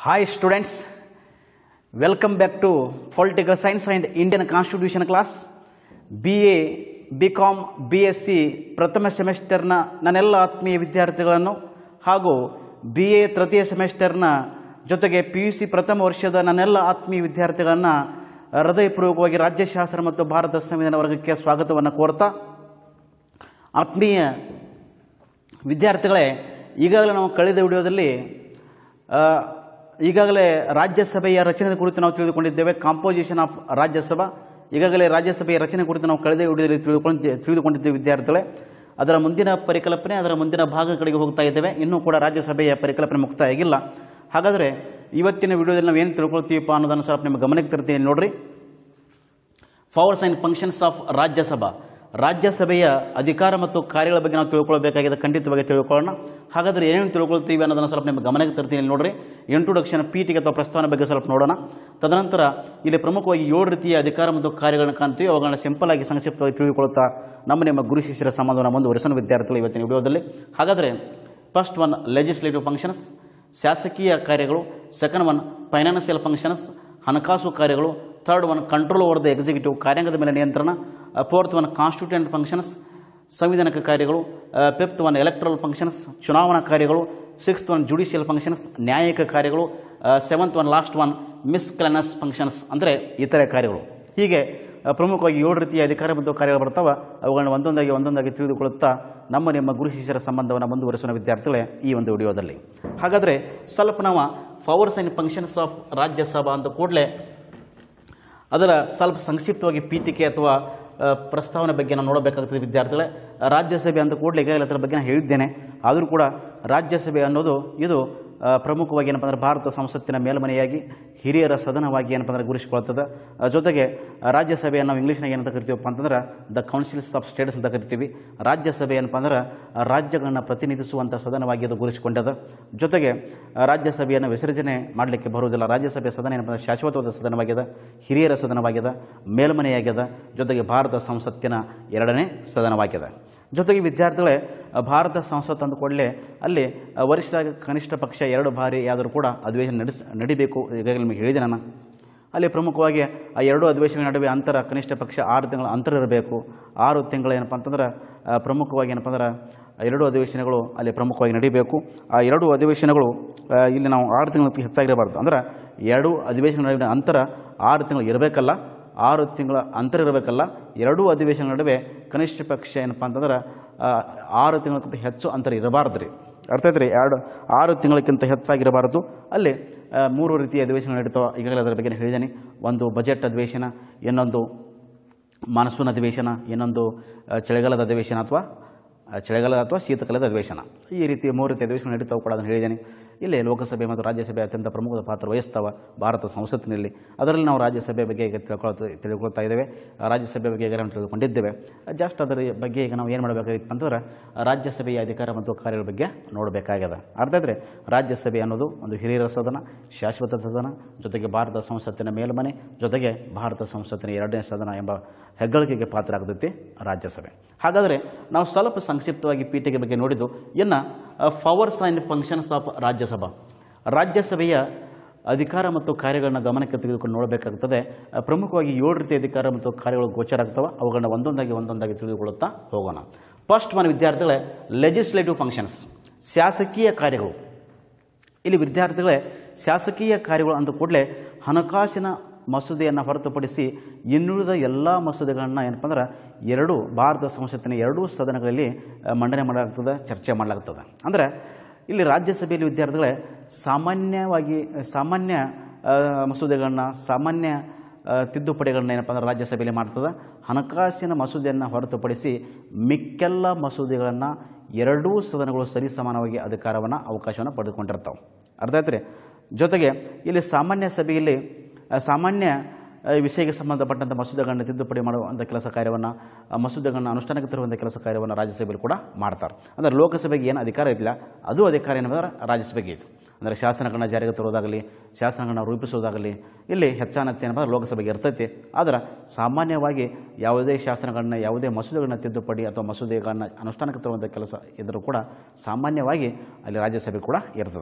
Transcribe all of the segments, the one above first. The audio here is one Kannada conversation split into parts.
Hi students, welcome back to Political Science and Indian Constitution class. B A B com B S C ಪ್ರಥಮ ಸೆಮೆಸ್ಟರ್ನ ನನ್ನೆಲ್ಲ ಆತ್ಮೀಯ ವಿದ್ಯಾರ್ಥಿಗಳನ್ನು ಹಾಗೂ ಬಿ ಎ ತೃತೀಯ ಸೆಮೆಸ್ಟರ್ನ ಜೊತೆಗೆ ಪಿ ಯು ಸಿ ಪ್ರಥಮ ವರ್ಷದ ನನ್ನೆಲ್ಲ ಆತ್ಮೀಯ ವಿದ್ಯಾರ್ಥಿಗಳನ್ನು ಹೃದಯಪೂರ್ವಕವಾಗಿ ರಾಜ್ಯಶಾಸ್ತ್ರ ಮತ್ತು ಭಾರತ ಸಂವಿಧಾನ ವರ್ಗಕ್ಕೆ ಸ್ವಾಗತವನ್ನು ಕೋರ್ತಾ ಆತ್ಮೀಯ ವಿದ್ಯಾರ್ಥಿಗಳೇ ಈಗಾಗಲೇ ನಾವು ಕಳೆದ ವಿಡಿಯೋದಲ್ಲಿ ಆ, ಈಗಾಗಲೇ ರಾಜ್ಯಸಭೆಯ ರಚನೆ ಕುರಿತು ನಾವು ತಿಳಿದುಕೊಂಡಿದ್ದೇವೆ ಕಾಂಪೋಸಿಷನ್ ಆಫ್ ರಾಜ್ಯಸಭಾ ಈಗಾಗಲೇ ರಾಜ್ಯಸಭೆಯ ರಚನೆ ಕುರಿತು ನಾವು ಕಳೆದ ವಿಡಿಯೋದಲ್ಲಿ ತಿಳಿದುಕೊಂಡು ತಿಳಿದುಕೊಂಡಿದ್ದೇವೆ ವಿದ್ಯಾರ್ಥಿಗಳೇ ಅದರ ಮುಂದಿನ ಪರಿಕಲ್ಪನೆ ಅದರ ಮುಂದಿನ ಭಾಗ ಕಡೆಗೆ ಹೋಗ್ತಾ ಇದ್ದೇವೆ ಇನ್ನೂ ಕೂಡ ರಾಜ್ಯಸಭೆಯ ಪರಿಕಲ್ಪನೆ ಮುಕ್ತಾಯ ಆಗಿಲ್ಲ ಹಾಗಾದರೆ ಇವತ್ತಿನ ವಿಡಿಯೋದಲ್ಲಿ ನಾವು ಏನು ತಿಳ್ಕೊಳ್ತೀವಪ್ಪ ಅನ್ನೋದನ್ನು ಸ್ವಲ್ಪ ನಿಮ್ಮ ಗಮನಕ್ಕೆ ತರ್ತೀನಿ ನೋಡ್ರಿ powers and functions of Rajya Sabha ರಾಜ್ಯಸಭೆಯ ಅಧಿಕಾರ ಮತ್ತು ಕಾರ್ಯಗಳ ಬಗ್ಗೆ ನಾವು ತಿಳ್ಕೊಳ್ಬೇಕಾಗಿದೆ ಖಂಡಿತವಾಗಿ ತಿಳ್ಕೊಳ್ಳೋಣ ಹಾಗಾದರೆ ಏನೇನು ತಿಳ್ಕೊಳ್ತೀವಿ ಅನ್ನೋದನ್ನು ಸ್ವಲ್ಪ ನಿಮ್ಮ ಗಮನಕ್ಕೆ ತರ್ತೀನಿ ಇಲ್ಲಿ ನೋಡ್ರಿ ಇಂಟ್ರೊಡಕ್ಷನ್ ಪೀಠಿಗೆ ಅಥವಾ ಪ್ರಸ್ತಾವನೆ ಬಗ್ಗೆ ಸ್ವಲ್ಪ ನೋಡೋಣ ತದನಂತರ ಇಲ್ಲಿ ಪ್ರಮುಖವಾಗಿ ಏಳು ರೀತಿಯ ಅಧಿಕಾರ ಮತ್ತು ಕಾರ್ಯಗಳನ್ನು ಕಾಣ್ತೀವಿ ಅವುಗಳನ್ನ ಸಿಂಪಲ್ ಆಗಿ ಸಂಕ್ಷಿಪ್ತವಾಗಿ ತಿಳಿದುಕೊಳ್ಳುತ್ತಾ ನಮ್ಮ ನಿಮ್ಮ ಗುರು ಶಿಷ್ಯರ ಸಂಬಂಧವನ್ನು ಮುಂದುವರಿಸೋಣ ವಿದ್ಯಾರ್ಥಿಗಳು ಇವತ್ತಿನ ವಿಡಿಯೋದಲ್ಲಿ ಹಾಗಾದರೆ ಫಸ್ಟ್ ಒನ್ ಲೆಜಿಸ್ಲೇಟಿವ್ ಫಂಕ್ಷನ್ಸ್ ಶಾಸಕೀಯ ಕಾರ್ಯಗಳು ಸೆಕೆಂಡ್ ಒನ್ ಫೈನಾನ್ಷಿಯಲ್ ಫಂಕ್ಷನ್ಸ್ ಹಣಕಾಸು ಕಾರ್ಯಗಳು third one control over the executive ಕಾರ್ಯಾಂಗದ ಮೇಲೆ ನಿಯಂತ್ರಣ ಫೋರ್ತ್ ಒನ್ ಕಾನ್ಸ್ಟಿಟ್ಯೂಂಟ್ ಫಂಕ್ಷನ್ಸ್ ಸಂವಿಧಾನಿಕ ಕಾರ್ಯಗಳು ಫಿಫ್ತ್ ಒನ್ ಎಲೆಕ್ಟ್ರಲ್ ಫಂಕ್ಷನ್ಸ್ ಚುನಾವಣಾ ಕಾರ್ಯಗಳು ಸಿಕ್ಸ್ತ್ ಒನ್ ಜುಡಿಷಿಯಲ್ ಫಂಕ್ಷನ್ಸ್ ನ್ಯಾಯಿಕ ಕಾರ್ಯಗಳು seventh one last one miscellaneous functions ಅಂದರೆ ಇತರೆ ಕಾರ್ಯಗಳು ಹೀಗೆ ಆ, ಪ್ರಮುಖವಾಗಿ ಏಳು ರೀತಿಯ ಅಧಿಕಾರ ಮತ್ತು ಕಾರ್ಯಗಳು ಬರ್ತಾವೆ ಅವುಗಳನ್ನ ಒಂದೊಂದಾಗಿ ಒಂದೊಂದಾಗಿ ತಿಳಿದುಕೊಳ್ಳುತ್ತಾ ನಮ್ಮ ನಿಮ್ಮ ಗುರು ಶಿಷ್ಯರ ಸಂಬಂಧವನ್ನು ಮುಂದುವರಿಸುವ ವಿದ್ಯಾರ್ಥಿಗಳೇ ಈ ಒಂದು ವಿಡಿಯೋದಲ್ಲಿ ಹಾಗಾದರೆ ಸ್ವಲ್ಪ ನಾವು powers and functions of Rajya Sabha ಅಂತ ಕೂಡಲೇ ಅದರ ಸ್ವಲ್ಪ ಸಂಕ್ಷಿಪ್ತವಾಗಿ ಪೀಠಿಕೆ ಅಥವಾ ಆ, ಪ್ರಸ್ತಾವನೆ ಬಗ್ಗೆ ನಾವು ನೋಡಬೇಕಾಗ್ತದೆ ವಿದ್ಯಾರ್ಥಿಗಳೇ ರಾಜ್ಯಸಭೆ ಅಂತ ಕೂಡಲೇ ಈಗಾಗಲೇ ಅದರ ಬಗ್ಗೆ ನಾನು ಹೇಳಿದ್ದೇನೆ ಆದರೂ ಕೂಡ ರಾಜ್ಯಸಭೆ ಅನ್ನೋದು ಇದು ಆ, ಪ್ರಮುಖವಾಗಿ ಏನಪ್ಪ ಅಂದರೆ ಭಾರತ ಸಂಸತ್ತಿನ ಮೇಲ್ಮನೆಯಾಗಿ ಹಿರಿಯರ ಸದನವಾಗಿ ಏನಪ್ಪ ಅಂದರೆ ಗುರುಸಿಕೊಳ್ತದೆ ಆ, ಜೊತೆಗೆ ಆ, ರಾಜ್ಯಸಭೆಯನ್ನು ನಾವು ಇಂಗ್ಲೀಷ್ನಾಗ ಏನಂತ ಕರಿತೀವಪ್ಪ ಅಂತಂದ್ರೆ ದ ಕೌನ್ಸಿಲ್ಸ್ ಆಫ್ ಸ್ಟೇಟ್ಸ್ ಅಂತ ಕರಿತೀವಿ ರಾಜ್ಯಸಭೆ ಏನಪ್ಪ ಅಂದ್ರೆ ಆ, ರಾಜ್ಯಗಳನ್ನು ಪ್ರತಿನಿಧಿಸುವಂಥ ಸದನವಾಗಿ ಅದು ಗುರುಸಿಕೊಂಡದ ಜೊತೆಗೆ ಆ, ರಾಜ್ಯಸಭೆಯನ್ನು ವಿಸರ್ಜನೆ ಮಾಡಲಿಕ್ಕೆ ಬರುವುದಿಲ್ಲ ರಾಜ್ಯಸಭೆಯ ಸದನ ಏನಪ್ಪ ಅಂದ್ರೆ ಶಾಶ್ವತವಾದ ಸದನವಾಗಿದೆ ಹಿರಿಯರ ಸದನವಾಗಿದೆ ಮೇಲ್ಮನೆಯಾಗಿದೆ ಜೊತೆಗೆ ಭಾರತ ಸಂಸತ್ತಿನ ಎರಡನೇ ಸದನವಾಗಿದೆ ಜೊತೆಗೆ ವಿದ್ಯಾರ್ಥಿಗಳೇ ಆ, ಭಾರತ ಸಂಸತ್ ಅಂದ ಕೂಡಲೇ ಅಲ್ಲಿ ಆ, ವರಿಷ್ಠ ಕನಿಷ್ಠ ಪಕ್ಷ ಎರಡು ಬಾರಿ ಯಾದರೂ ಕೂಡ ಅಧಿವೇಶನ ನಡೆಸ ನಡಿಬೇಕು ಈಗಾಗಲೇ ನಿಮಗೆ ಹೇಳಿದೆ ನಾನು ಅಲ್ಲಿ ಪ್ರಮುಖವಾಗಿ ಆ ಎರಡು ಅಧಿವೇಶನಗಳ ನಡುವೆ ಅಂತರ ಕನಿಷ್ಠ ಪಕ್ಷ ಆರು ತಿಂಗಳ ಅಂತರ ಇರಬೇಕು ಆರು ತಿಂಗಳು ಏನಪ್ಪ ಅಂತಂದ್ರೆ ಆ, ಪ್ರಮುಖವಾಗಿ ಏನಪ್ಪ ಅಂದ್ರೆ ಆ ಎರಡು ಅಧಿವೇಶನಗಳು ಅಲ್ಲಿ ಪ್ರಮುಖವಾಗಿ ನಡೀಬೇಕು ಆ ಎರಡು ಅಧಿವೇಶನಗಳು ಆ, ಇಲ್ಲಿ ನಾವು ಆರು ತಿಂಗಳ ಹೆಚ್ಚಾಗಿರಬಾರ್ದು ಅಂದ್ರೆ ಎರಡು ಅಧಿವೇಶನ ನಡುವಿನ ಅಂತರ ಆರು ತಿಂಗಳು ಇರಬೇಕಲ್ಲ ಆರು ತಿಂಗಳ ಅಂತರ ಇರಬೇಕಲ್ಲ ಎರಡೂ ಅಧಿವೇಶನ ನಡುವೆ ಕನಿಷ್ಠ ಪಕ್ಷ ಏನಪ್ಪ ಅಂತಂದ್ರೆ ಆ, ಆರು ತಿಂಗಳಕ್ಕಿಂತ ಹೆಚ್ಚು ಅಂತರ ಇರಬಾರ್ದು ರೀ ಅರ್ಥ ಆಯ್ತು ರೀ ಎರಡು ಆರು ತಿಂಗಳಕ್ಕಿಂತ ಹೆಚ್ಚಾಗಿರಬಾರದು ಅಲ್ಲಿ ಆ, ಮೂರು ರೀತಿಯ ಅಧಿವೇಶನ ನಡೀತಾವೆ ಈಗಾಗಲೇ ಅದರ ಬಗ್ಗೆ ಹೇಳಿದ್ದೇನೆ ಒಂದು ಬಜೆಟ್ ಅಧಿವೇಶನ ಇನ್ನೊಂದು ಮಾನ್ಸೂನ್ ಅಧಿವೇಶನ ಇನ್ನೊಂದು ಆ, ಚಳಿಗಾಲದ ಅಧಿವೇಶನ ಅಥವಾ ಆ, ಚಳಿಗಾಲದ ಅಥವಾ ಶೀತಕಾಲದ ಅಧಿವೇಶನ ಈ ರೀತಿ ಮೂರು ರೀತಿಯ ಅಧಿವೇಶನ ನಡೀತಾವೆ ಕೂಡ ಅದನ್ನು ಹೇಳಿದ್ದೇನೆ ಇಲ್ಲಿ ಲೋಕಸಭೆ ಮತ್ತು ರಾಜ್ಯಸಭೆ ಅತ್ಯಂತ ಪ್ರಮುಖ ಪಾತ್ರ ವಹಿಸ್ತಾವೆ ಭಾರತ ಸಂಸತ್ತಿನಲ್ಲಿ ಅದರಲ್ಲಿ ನಾವು ರಾಜ್ಯಸಭೆ ಬಗ್ಗೆ ಈಗ ತಿಳ್ಕೊಳ್ತಾ ತಿಳ್ಕೊಳ್ತಾ ಇದ್ದೇವೆ ಆ, ರಾಜ್ಯಸಭೆ ಬಗ್ಗೆ ಈಗ ನಾವು ತಿಳ್ಕೊಂಡಿದ್ದೇವೆ ಜಸ್ಟ್ ಅದರ ಬಗ್ಗೆ ಈಗ ನಾವು ಏನು ಮಾಡಬೇಕಾಗಿತ್ತು ಅಂತಂದ್ರೆ ರಾಜ್ಯಸಭೆಯ ಅಧಿಕಾರ ಮತ್ತು ಕಾರ್ಯಗಳ ಬಗ್ಗೆ ನೋಡಬೇಕಾಗ್ಯದ ಅರ್ಥ ಆಯ್ತ್ರಿ ರಾಜ್ಯಸಭೆ ಅನ್ನೋದು ಒಂದು ಹಿರಿಯರ ಸದನ ಶಾಶ್ವತ ಸದನ ಜೊತೆಗೆ ಭಾರತ ಸಂಸತ್ತಿನ ಮೇಲ್ಮನೆ ಜೊತೆಗೆ ಭಾರತ ಸಂಸತ್ತಿನ ಎರಡನೇ ಸದನ ಎಂಬ ಹೆಗ್ಗಳಿಕೆಗೆ ಪಾತ್ರ ಆಗ್ತೈತಿ ರಾಜ್ಯಸಭೆ ಹಾಗಾದರೆ ನಾವು ಸ್ವಲ್ಪ ಸಂಕ್ಷಿಪ್ತವಾಗಿ ಪೀಠಿಕೆ ಬಗ್ಗೆ ನೋಡಿದ್ದು ಇನ್ನು powers and functions of Rajya Sabha ರಾಜ್ಯಸಭೆಯ ಅಧಿಕಾರ ಮತ್ತು ಕಾರ್ಯಗಳನ್ನ ಗಮನಕ್ಕೆ ತೆಗೆದುಕೊಂಡು ನೋಡಬೇಕಾಗ್ತದೆ ಆ, ಪ್ರಮುಖವಾಗಿ ಏಳು ರೀತಿಯ ಅಧಿಕಾರ ಮತ್ತು ಕಾರ್ಯಗಳು ಗೋಚರ ಆಗ್ತವೆ ಅವುಗಳನ್ನ ಒಂದೊಂದಾಗಿ ಒಂದೊಂದಾಗಿ ತಿಳಿದುಕೊಳ್ಳುತ್ತಾ ಹೋಗೋಣ ಫಸ್ಟ್ ಮನೆ ವಿದ್ಯಾರ್ಥಿಗಳೇ ಲೆಜಿಸ್ಲೇಟಿವ್ ಫಂಕ್ಷನ್ಸ್ ಶಾಸಕೀಯ ಕಾರ್ಯಗಳು ಇಲ್ಲಿ ವಿದ್ಯಾರ್ಥಿಗಳೇ ಶಾಸಕೀಯ ಕಾರ್ಯಗಳು ಅಂದ ಕೂಡಲೇ ಹಣಕಾಸಿನ ಮಸೂದೆಯನ್ನು ಹೊರತುಪಡಿಸಿ ಇನ್ನುಳಿದ ಎಲ್ಲ ಮಸೂದೆಗಳನ್ನು ಏನಪ್ಪ ಅಂದ್ರೆ ಎರಡು ಭಾರತ ಸಂಸತ್ತಿನ ಎರಡೂ ಸದನಗಳಲ್ಲಿ ಆ, ಮಂಡನೆ ಮಾಡಲಾಗ್ತದೆ ಚರ್ಚೆ ಮಾಡಲಾಗ್ತದೆ ಅಂದರೆ ಇಲ್ಲಿ ರಾಜ್ಯಸಭೆಯಲ್ಲಿ ವಿದ್ಯಾರ್ಥಿಗಳೇ ಸಾಮಾನ್ಯವಾಗಿ ಸಾಮಾನ್ಯ ಆ, ಮಸೂದೆಗಳನ್ನ ಸಾಮಾನ್ಯ ಆ, ತಿದ್ದುಪಡಿಗಳನ್ನ ಏನಪ್ಪ ಅಂದ್ರೆ ರಾಜ್ಯಸಭೆಯಲ್ಲಿ ಮಾಡ್ತದೆ ಹಣಕಾಸಿನ ಮಸೂದೆಯನ್ನು ಹೊರತುಪಡಿಸಿ ಮಿಕ್ಕೆಲ್ಲ ಮಸೂದೆಗಳನ್ನು ಎರಡೂ ಸದನಗಳು ಸರಿಸಮಾನವಾಗಿ ಅಧಿಕಾರವನ್ನು ಅವಕಾಶವನ್ನು ಪಡೆದುಕೊಂಡಿರ್ತಾವೆ ಅರ್ಥ ಆಯ್ತು ರೀ ಜೊತೆಗೆ ಇಲ್ಲಿ ಸಾಮಾನ್ಯ ಸಭೆಯಲ್ಲಿ ಆ, ಸಾಮಾನ್ಯ ಆ, ವಿಷಯಕ್ಕೆ ಸಂಬಂಧಪಟ್ಟಂಥ ಮಸೂದೆಗಳನ್ನು ತಿದ್ದುಪಡಿ ಮಾಡುವಂಥ ಕೆಲಸ ಕಾರ್ಯವನ್ನು ಆ ಮಸೂದೆಗಳನ್ನು ಅನುಷ್ಠಾನಕ್ಕೆ ತರುವಂಥ ಕೆಲಸ ಕಾರ್ಯವನ್ನು ರಾಜ್ಯಸಭೆಯಲ್ಲಿ ಕೂಡ ಮಾಡ್ತಾರೆ ಅಂದರೆ ಲೋಕಸಭೆಗೆ ಏನು ಅಧಿಕಾರ ಇದ್ದಿಲ್ಲ ಅದು ಅಧಿಕಾರ ಏನಂದ್ರೆ ರಾಜ್ಯಸಭೆಗೆ ಇತ್ತು ಅಂದರೆ ಶಾಸನಗಳನ್ನ ಜಾರಿಗೆ ತರೋದಾಗಲಿ ಶಾಸನಗಳನ್ನ ರೂಪಿಸೋದಾಗಲಿ ಇಲ್ಲಿ ಹೆಚ್ಚಾನೆಚ್ಚು ಏನಪ್ಪ ಅಂದ್ರೆ ಲೋಕಸಭೆಗೆ ಇರ್ತೈತಿ ಆದರೆ ಸಾಮಾನ್ಯವಾಗಿ ಯಾವುದೇ ಶಾಸನಗಳನ್ನ ಯಾವುದೇ ಮಸೂದೆಗಳನ್ನ ತಿದ್ದುಪಡಿ ಅಥವಾ ಮಸೂದೆಗಳನ್ನ ಅನುಷ್ಠಾನಕ್ಕೆ ತರುವಂಥ ಕೆಲಸ ಇದ್ದರೂ ಕೂಡ ಸಾಮಾನ್ಯವಾಗಿ ಅಲ್ಲಿ ರಾಜ್ಯಸಭೆ ಕೂಡ ಇರ್ತದೆ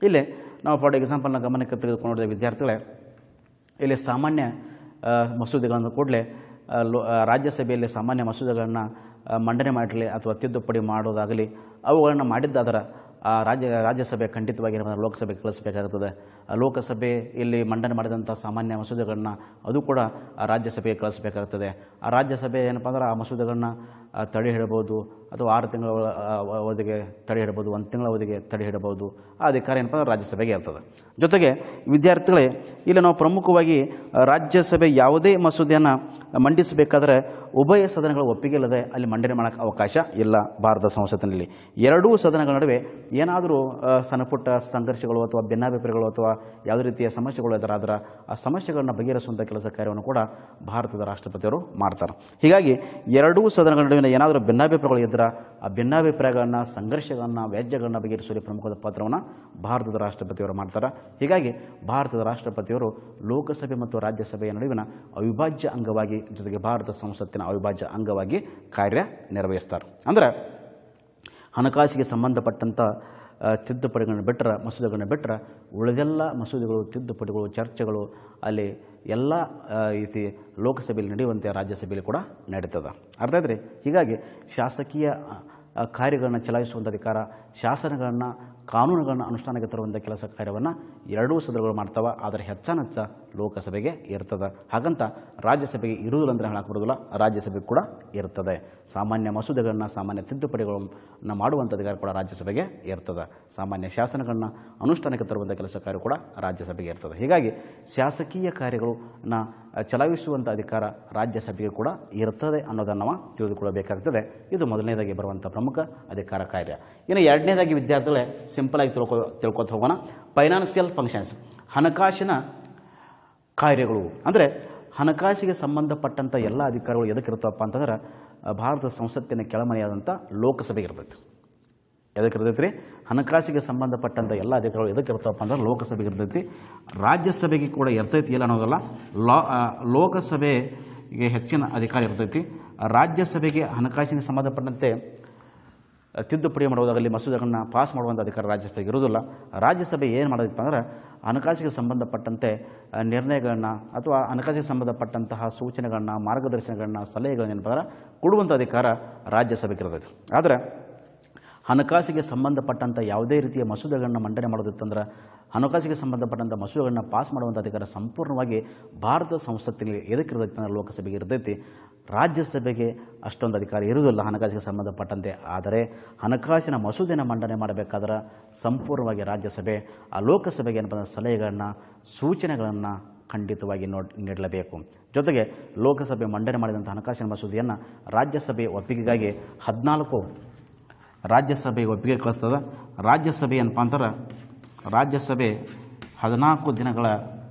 ಇಲ್ಲಿ ನಾವು ಫಾರ್ ಎಕ್ಸಾಂಪಲ್ನ ಗಮನಕ್ಕೆ ತೆಗೆದುಕೊಂಡು ನೋಡಿದ ವಿದ್ಯಾರ್ಥಿಗಳೇ ಇಲ್ಲಿ ಸಾಮಾನ್ಯ ಆ, ಮಸೂದೆಗಳನ್ನು ಕೂಡಲೇ ಆ, ಲೋ ಆ, ರಾಜ್ಯಸಭೆಯಲ್ಲಿ ಸಾಮಾನ್ಯ ಮಸೂದೆಗಳನ್ನು ಆ, ಮಂಡನೆ ಮಾಡಲಿ ಅಥವಾ ತಿದ್ದುಪಡಿ ಮಾಡೋದಾಗಲಿ ಅವುಗಳನ್ನು ಮಾಡಿದ್ದಾದರೆ ಆ ರಾಜ್ಯ ರಾಜ್ಯಸಭೆ ಖಂಡಿತವಾಗಿ ನಮ್ಮ ಲೋಕಸಭೆಗೆ ಕಳಿಸಬೇಕಾಗುತ್ತದೆ ಆ ಲೋಕಸಭೆ ಇಲ್ಲಿ ಮಂಡನೆ ಮಾಡಿದಂಥ ಸಾಮಾನ್ಯ ಮಸೂದೆಗಳನ್ನ ಅದು ಕೂಡ ಆ ರಾಜ್ಯಸಭೆಗೆ ಕಳಿಸಬೇಕಾಗ್ತದೆ ಆ ರಾಜ್ಯಸಭೆ ಏನಪ್ಪ ಅಂದ್ರೆ ಆ ಮಸೂದೆಗಳನ್ನ ಆ, ತಡೆ ಹಿಡಬಹುದು ಅಥವಾ ಆರು ತಿಂಗಳ ಒಳ- ಆ, ಅವಧಿಗೆ ತಡೆ ಹಿಡಬಹುದು ಒಂದು ತಿಂಗಳ ಅವಧಿಗೆ ತಡೆ ಹಿಡಬಹುದು ಆ ಅಧಿಕಾರ ಏನಪ್ಪ ಅಂದ್ರೆ ರಾಜ್ಯಸಭೆಗೆ ಇರ್ತದೆ ಜೊತೆಗೆ ವಿದ್ಯಾರ್ಥಿಗಳೇ ಇಲ್ಲಿ ನಾವು ಪ್ರಮುಖವಾಗಿ ಆ, ರಾಜ್ಯಸಭೆ ಯಾವುದೇ ಮಸೂದೆಯನ್ನು ಮಂಡಿಸಬೇಕಾದ್ರೆ ಉಭಯ ಸದನಗಳ ಒಪ್ಪಿಗೆ ಇಲ್ಲದೆ ಅಲ್ಲಿ ಮಂಡನೆ ಮಾಡೋಕ್ಕೆ ಅವಕಾಶ ಇಲ್ಲ ಭಾರತ ಸಂಸತ್ತಿನಲ್ಲಿ ಎರಡೂ ಸದನಗಳ ನಡುವೆ ಏನಾದರೂ ಸಣ್ಣ ಪುಟ್ಟ ಸಂಘರ್ಷಗಳು ಅಥವಾ ಭಿನ್ನಾಭಿಪ್ರಾಯಗಳು ಅಥವಾ ಯಾವುದೇ ರೀತಿಯ ಸಮಸ್ಯೆಗಳು ಎದುರಾದ್ರೆ ಆ ಸಮಸ್ಯೆಗಳನ್ನ ಬಗೆಹರಿಸುವಂಥ ಕೆಲಸ ಕಾರ್ಯವನ್ನು ಕೂಡ ಭಾರತದ ರಾಷ್ಟ್ರಪತಿಯವರು ಮಾಡ್ತಾರೆ ಹೀಗಾಗಿ ಎರಡೂ ಸದನಗಳ ನಡುವಿನ ಏನಾದರೂ ಭಿನ್ನಾಭಿಪ್ರಾಯಗಳು ಇದ್ದರೆ ಆ ಭಿನ್ನಾಭಿಪ್ರಾಯಗಳನ್ನು ಸಂಘರ್ಷಗಳನ್ನು ವ್ಯಾಜ್ಯಗಳನ್ನು ಬಗೆಹರಿಸುವಲ್ಲಿ ಪ್ರಮುಖದ ಪಾತ್ರವನ್ನು ಭಾರತದ ರಾಷ್ಟ್ರಪತಿಯವರು ಮಾಡ್ತಾರೆ ಹೀಗಾಗಿ ಭಾರತದ ರಾಷ್ಟ್ರಪತಿಯವರು ಲೋಕಸಭೆ ಮತ್ತು ರಾಜ್ಯಸಭೆಯ ನಡುವಿನ ಅವಿಭಾಜ್ಯ ಅಂಗವಾಗಿ ಜೊತೆಗೆ ಭಾರತ ಸಂಸತ್ತಿನ ಅವಿಭಾಜ್ಯ ಅಂಗವಾಗಿ ಕಾರ್ಯ ನಿರ್ವಹಿಸ್ತಾರೆ ಅಂದರೆ ಹಣಕಾಸಿಗೆ ಸಂಬಂಧಪಟ್ಟಂಥ ಆ, ತಿದ್ದುಪಡಿಗಳನ್ನು ಬಿಟ್ಟರೆ ಮಸೂದೆಗಳನ್ನ ಬಿಟ್ಟರೆ ಉಳಿದೆಲ್ಲ ಮಸೂದೆಗಳು ತಿದ್ದುಪಡಿಗಳು ಚರ್ಚೆಗಳು ಅಲ್ಲಿ ಎಲ್ಲ ಆ, ರೀತಿ ಲೋಕಸಭೆಯಲ್ಲಿ ನಡೆಯುವಂತೆ ರಾಜ್ಯಸಭೆಯಲ್ಲಿ ಕೂಡ ನಡೀತದೆ ಅರ್ಥ ಆಯ್ತು ರೀ ಹೀಗಾಗಿ ಶಾಸಕೀಯ ಆ, ಆ, ಕಾರ್ಯಗಳನ್ನು ಚಲಾಯಿಸುವಂಥ ಅಧಿಕಾರ ಶಾಸನಗಳನ್ನು ಕಾನೂನುಗಳನ್ನು ಅನುಷ್ಠಾನಕ್ಕೆ ತರುವಂಥ ಕೆಲಸ ಕಾರ್ಯವನ್ನು ಎರಡೂ ಸದನಗಳು ಮಾಡ್ತಾವೆ ಆದರೆ ಹೆಚ್ಚಾನೆಚ್ಚ ಲೋಕಸಭೆಗೆ ಇರ್ತದೆ ಹಾಗಂತ ರಾಜ್ಯಸಭೆಗೆ ಇರುವುದಿಲ್ಲ ಅಂದರೆ ಹೇಳಕ್ಕೆ ಬರೋದಿಲ್ಲ ರಾಜ್ಯಸಭೆಗೆ ಕೂಡ ಇರ್ತದೆ ಸಾಮಾನ್ಯ ಮಸೂದೆಗಳನ್ನ ಸಾಮಾನ್ಯ ತಿದ್ದುಪಡಿಗಳನ್ನು ಮಾಡುವಂಥ ಅಧಿಕಾರ ಕೂಡ ರಾಜ್ಯಸಭೆಗೆ ಇರ್ತದೆ ಸಾಮಾನ್ಯ ಶಾಸನಗಳನ್ನ ಅನುಷ್ಠಾನಕ್ಕೆ ತರುವಂಥ ಕೆಲಸ ಕಾರ್ಯ ಕೂಡ ರಾಜ್ಯಸಭೆಗೆ ಇರ್ತದೆ ಹೀಗಾಗಿ ಶಾಸಕೀಯ ಕಾರ್ಯಗಳನ್ನ ಚಲಾಯಿಸುವಂಥ ಅಧಿಕಾರ ರಾಜ್ಯಸಭೆಗೆ ಕೂಡ ಇರ್ತದೆ ಅನ್ನೋದನ್ನು ನಾವು ತಿಳಿದುಕೊಳ್ಳಬೇಕಾಗ್ತದೆ ಇದು ಮೊದಲನೇದಾಗಿ ಬರುವಂಥ ಪ್ರಮುಖ ಅಧಿಕಾರ ಕಾರ್ಯ ಇನ್ನು ಎರಡನೇದಾಗಿ ವಿದ್ಯಾರ್ಥಿಗಳೇ ಸಿಂಪಲಾಗಿ ತಿಳ್ಕೊ ತಿಳ್ಕೊತ ಹೋಗೋಣ ಫೈನಾನ್ಷಿಯಲ್ ಫಂಕ್ಷನ್ಸ್ ಹಣಕಾಸಿನ ಕಾರ್ಯಗಳು ಅಂದರೆ ಹಣಕಾಸಿಗೆ ಸಂಬಂಧಪಟ್ಟಂಥ ಎಲ್ಲ ಅಧಿಕಾರಗಳು ಎದಕ್ಕಿರ್ತವಪ್ಪ ಅಂತಂದ್ರೆ ಆ, ಭಾರತ ಸಂಸತ್ತಿನ ಕೆಳಮನೆಯಾದಂಥ ಲೋಕಸಭೆಗೆ ಇರ್ತೈತಿ ಎದಕ್ಕೆ ಇರ್ತೈತಿ ರೀ ಹಣಕಾಸಿಗೆ ಸಂಬಂಧಪಟ್ಟಂಥ ಎಲ್ಲ ಅಧಿಕಾರಗಳು ಎದಕ್ಕೆ ಇರ್ತಾವಪ್ಪ ಅಂದ್ರೆ ಲೋಕಸಭೆಗೆ ಇರ್ತೈತಿ ರಾಜ್ಯಸಭೆಗೆ ಕೂಡ ಇರ್ತೈತಿ ಇಲ್ಲ ಅನ್ನೋದಲ್ಲ ಲಾ ಆ, ಲೋಕಸಭೆಗೆ ಹೆಚ್ಚಿನ ಅಧಿಕಾರ ಇರ್ತೈತಿ ರಾಜ್ಯಸಭೆಗೆ ಹಣಕಾಸಿಗೆ ಸಂಬಂಧಪಟ್ಟಂತೆ ತಿದ್ದುಪಡಿ ಮಾಡುವುದಾಗಲಿ ಮಸೂದೆಗಳನ್ನ ಪಾಸ್ ಮಾಡುವಂಥ ಅಧಿಕಾರ ರಾಜ್ಯಸಭೆಗೆ ಇರುವುದಿಲ್ಲ ರಾಜ್ಯಸಭೆ ಏನು ಮಾಡೋದಪ್ಪ ಅಂದ್ರೆ ಹಣಕಾಸಿಗೆ ಸಂಬಂಧಪಟ್ಟಂತೆ ಆ, ನಿರ್ಣಯಗಳನ್ನ ಅಥವಾ ಹಣಕಾಸಿಗೆ ಸಂಬಂಧಪಟ್ಟಂತಹ ಸೂಚನೆಗಳನ್ನ ಮಾರ್ಗದರ್ಶನಗಳನ್ನ ಸಲಹೆಗಳನ್ನ ಏನಪ್ಪ ಅಂದ್ರೆ ಕೊಡುವಂಥ ಅಧಿಕಾರ ರಾಜ್ಯಸಭೆಗೆ ಇರ್ತೈತಿ ಆದರೆ ಹಣಕಾಸಿಗೆ ಸಂಬಂಧಪಟ್ಟಂಥ ಯಾವುದೇ ರೀತಿಯ ಮಸೂದೆಗಳನ್ನ ಮಂಡನೆ ಮಾಡೋದಿತ್ತಂದ್ರೆ ಹಣಕಾಸಿಗೆ ಸಂಬಂಧಪಟ್ಟಂಥ ಮಸೂದೆಗಳನ್ನ ಪಾಸ್ ಮಾಡುವಂಥ ಅಧಿಕಾರ ಸಂಪೂರ್ಣವಾಗಿ ಭಾರತ ಸಂಸತ್ತಿನಲ್ಲಿ ಎದಕ್ಕಿರ್ತೈತಿ ಅಂದ್ರೆ ಲೋಕಸಭೆಗೆ ಇರ್ತೈತಿ ರಾಜ್ಯಸಭೆಗೆ ಅಷ್ಟೊಂದು ಅಧಿಕಾರ ಇರುವುದಿಲ್ಲ ಹಣಕಾಸಿಗೆ ಸಂಬಂಧಪಟ್ಟಂತೆ ಆದರೆ ಹಣಕಾಸಿನ ಮಸೂದೆನ ಮಂಡನೆ ಮಾಡಬೇಕಾದ್ರೆ ಸಂಪೂರ್ಣವಾಗಿ ರಾಜ್ಯಸಭೆ ಆ ಲೋಕಸಭೆಗೆ ಏನಪ್ಪ ಅಂದ್ರೆ ಸಲಹೆಗಳನ್ನ ಸೂಚನೆಗಳನ್ನು ಖಂಡಿತವಾಗಿ ನೋಡ್ ನೀಡಲೇಬೇಕು ಜೊತೆಗೆ ಲೋಕಸಭೆ ಮಂಡನೆ ಮಾಡಿದಂಥ ಹಣಕಾಸಿನ ಮಸೂದೆಯನ್ನು ರಾಜ್ಯಸಭೆ ಒಪ್ಪಿಗೆಗಾಗಿ ಹದಿನಾಲ್ಕು ರಾಜ್ಯಸಭೆಗೆ ಒಪ್ಪಿಗೆ ಕಳಿಸ್ತದೆ ರಾಜ್ಯಸಭೆ ಏನಪ್ಪ ಅಂತಾರೆ ರಾಜ್ಯಸಭೆ ಹದಿನಾಲ್ಕು ದಿನಗಳ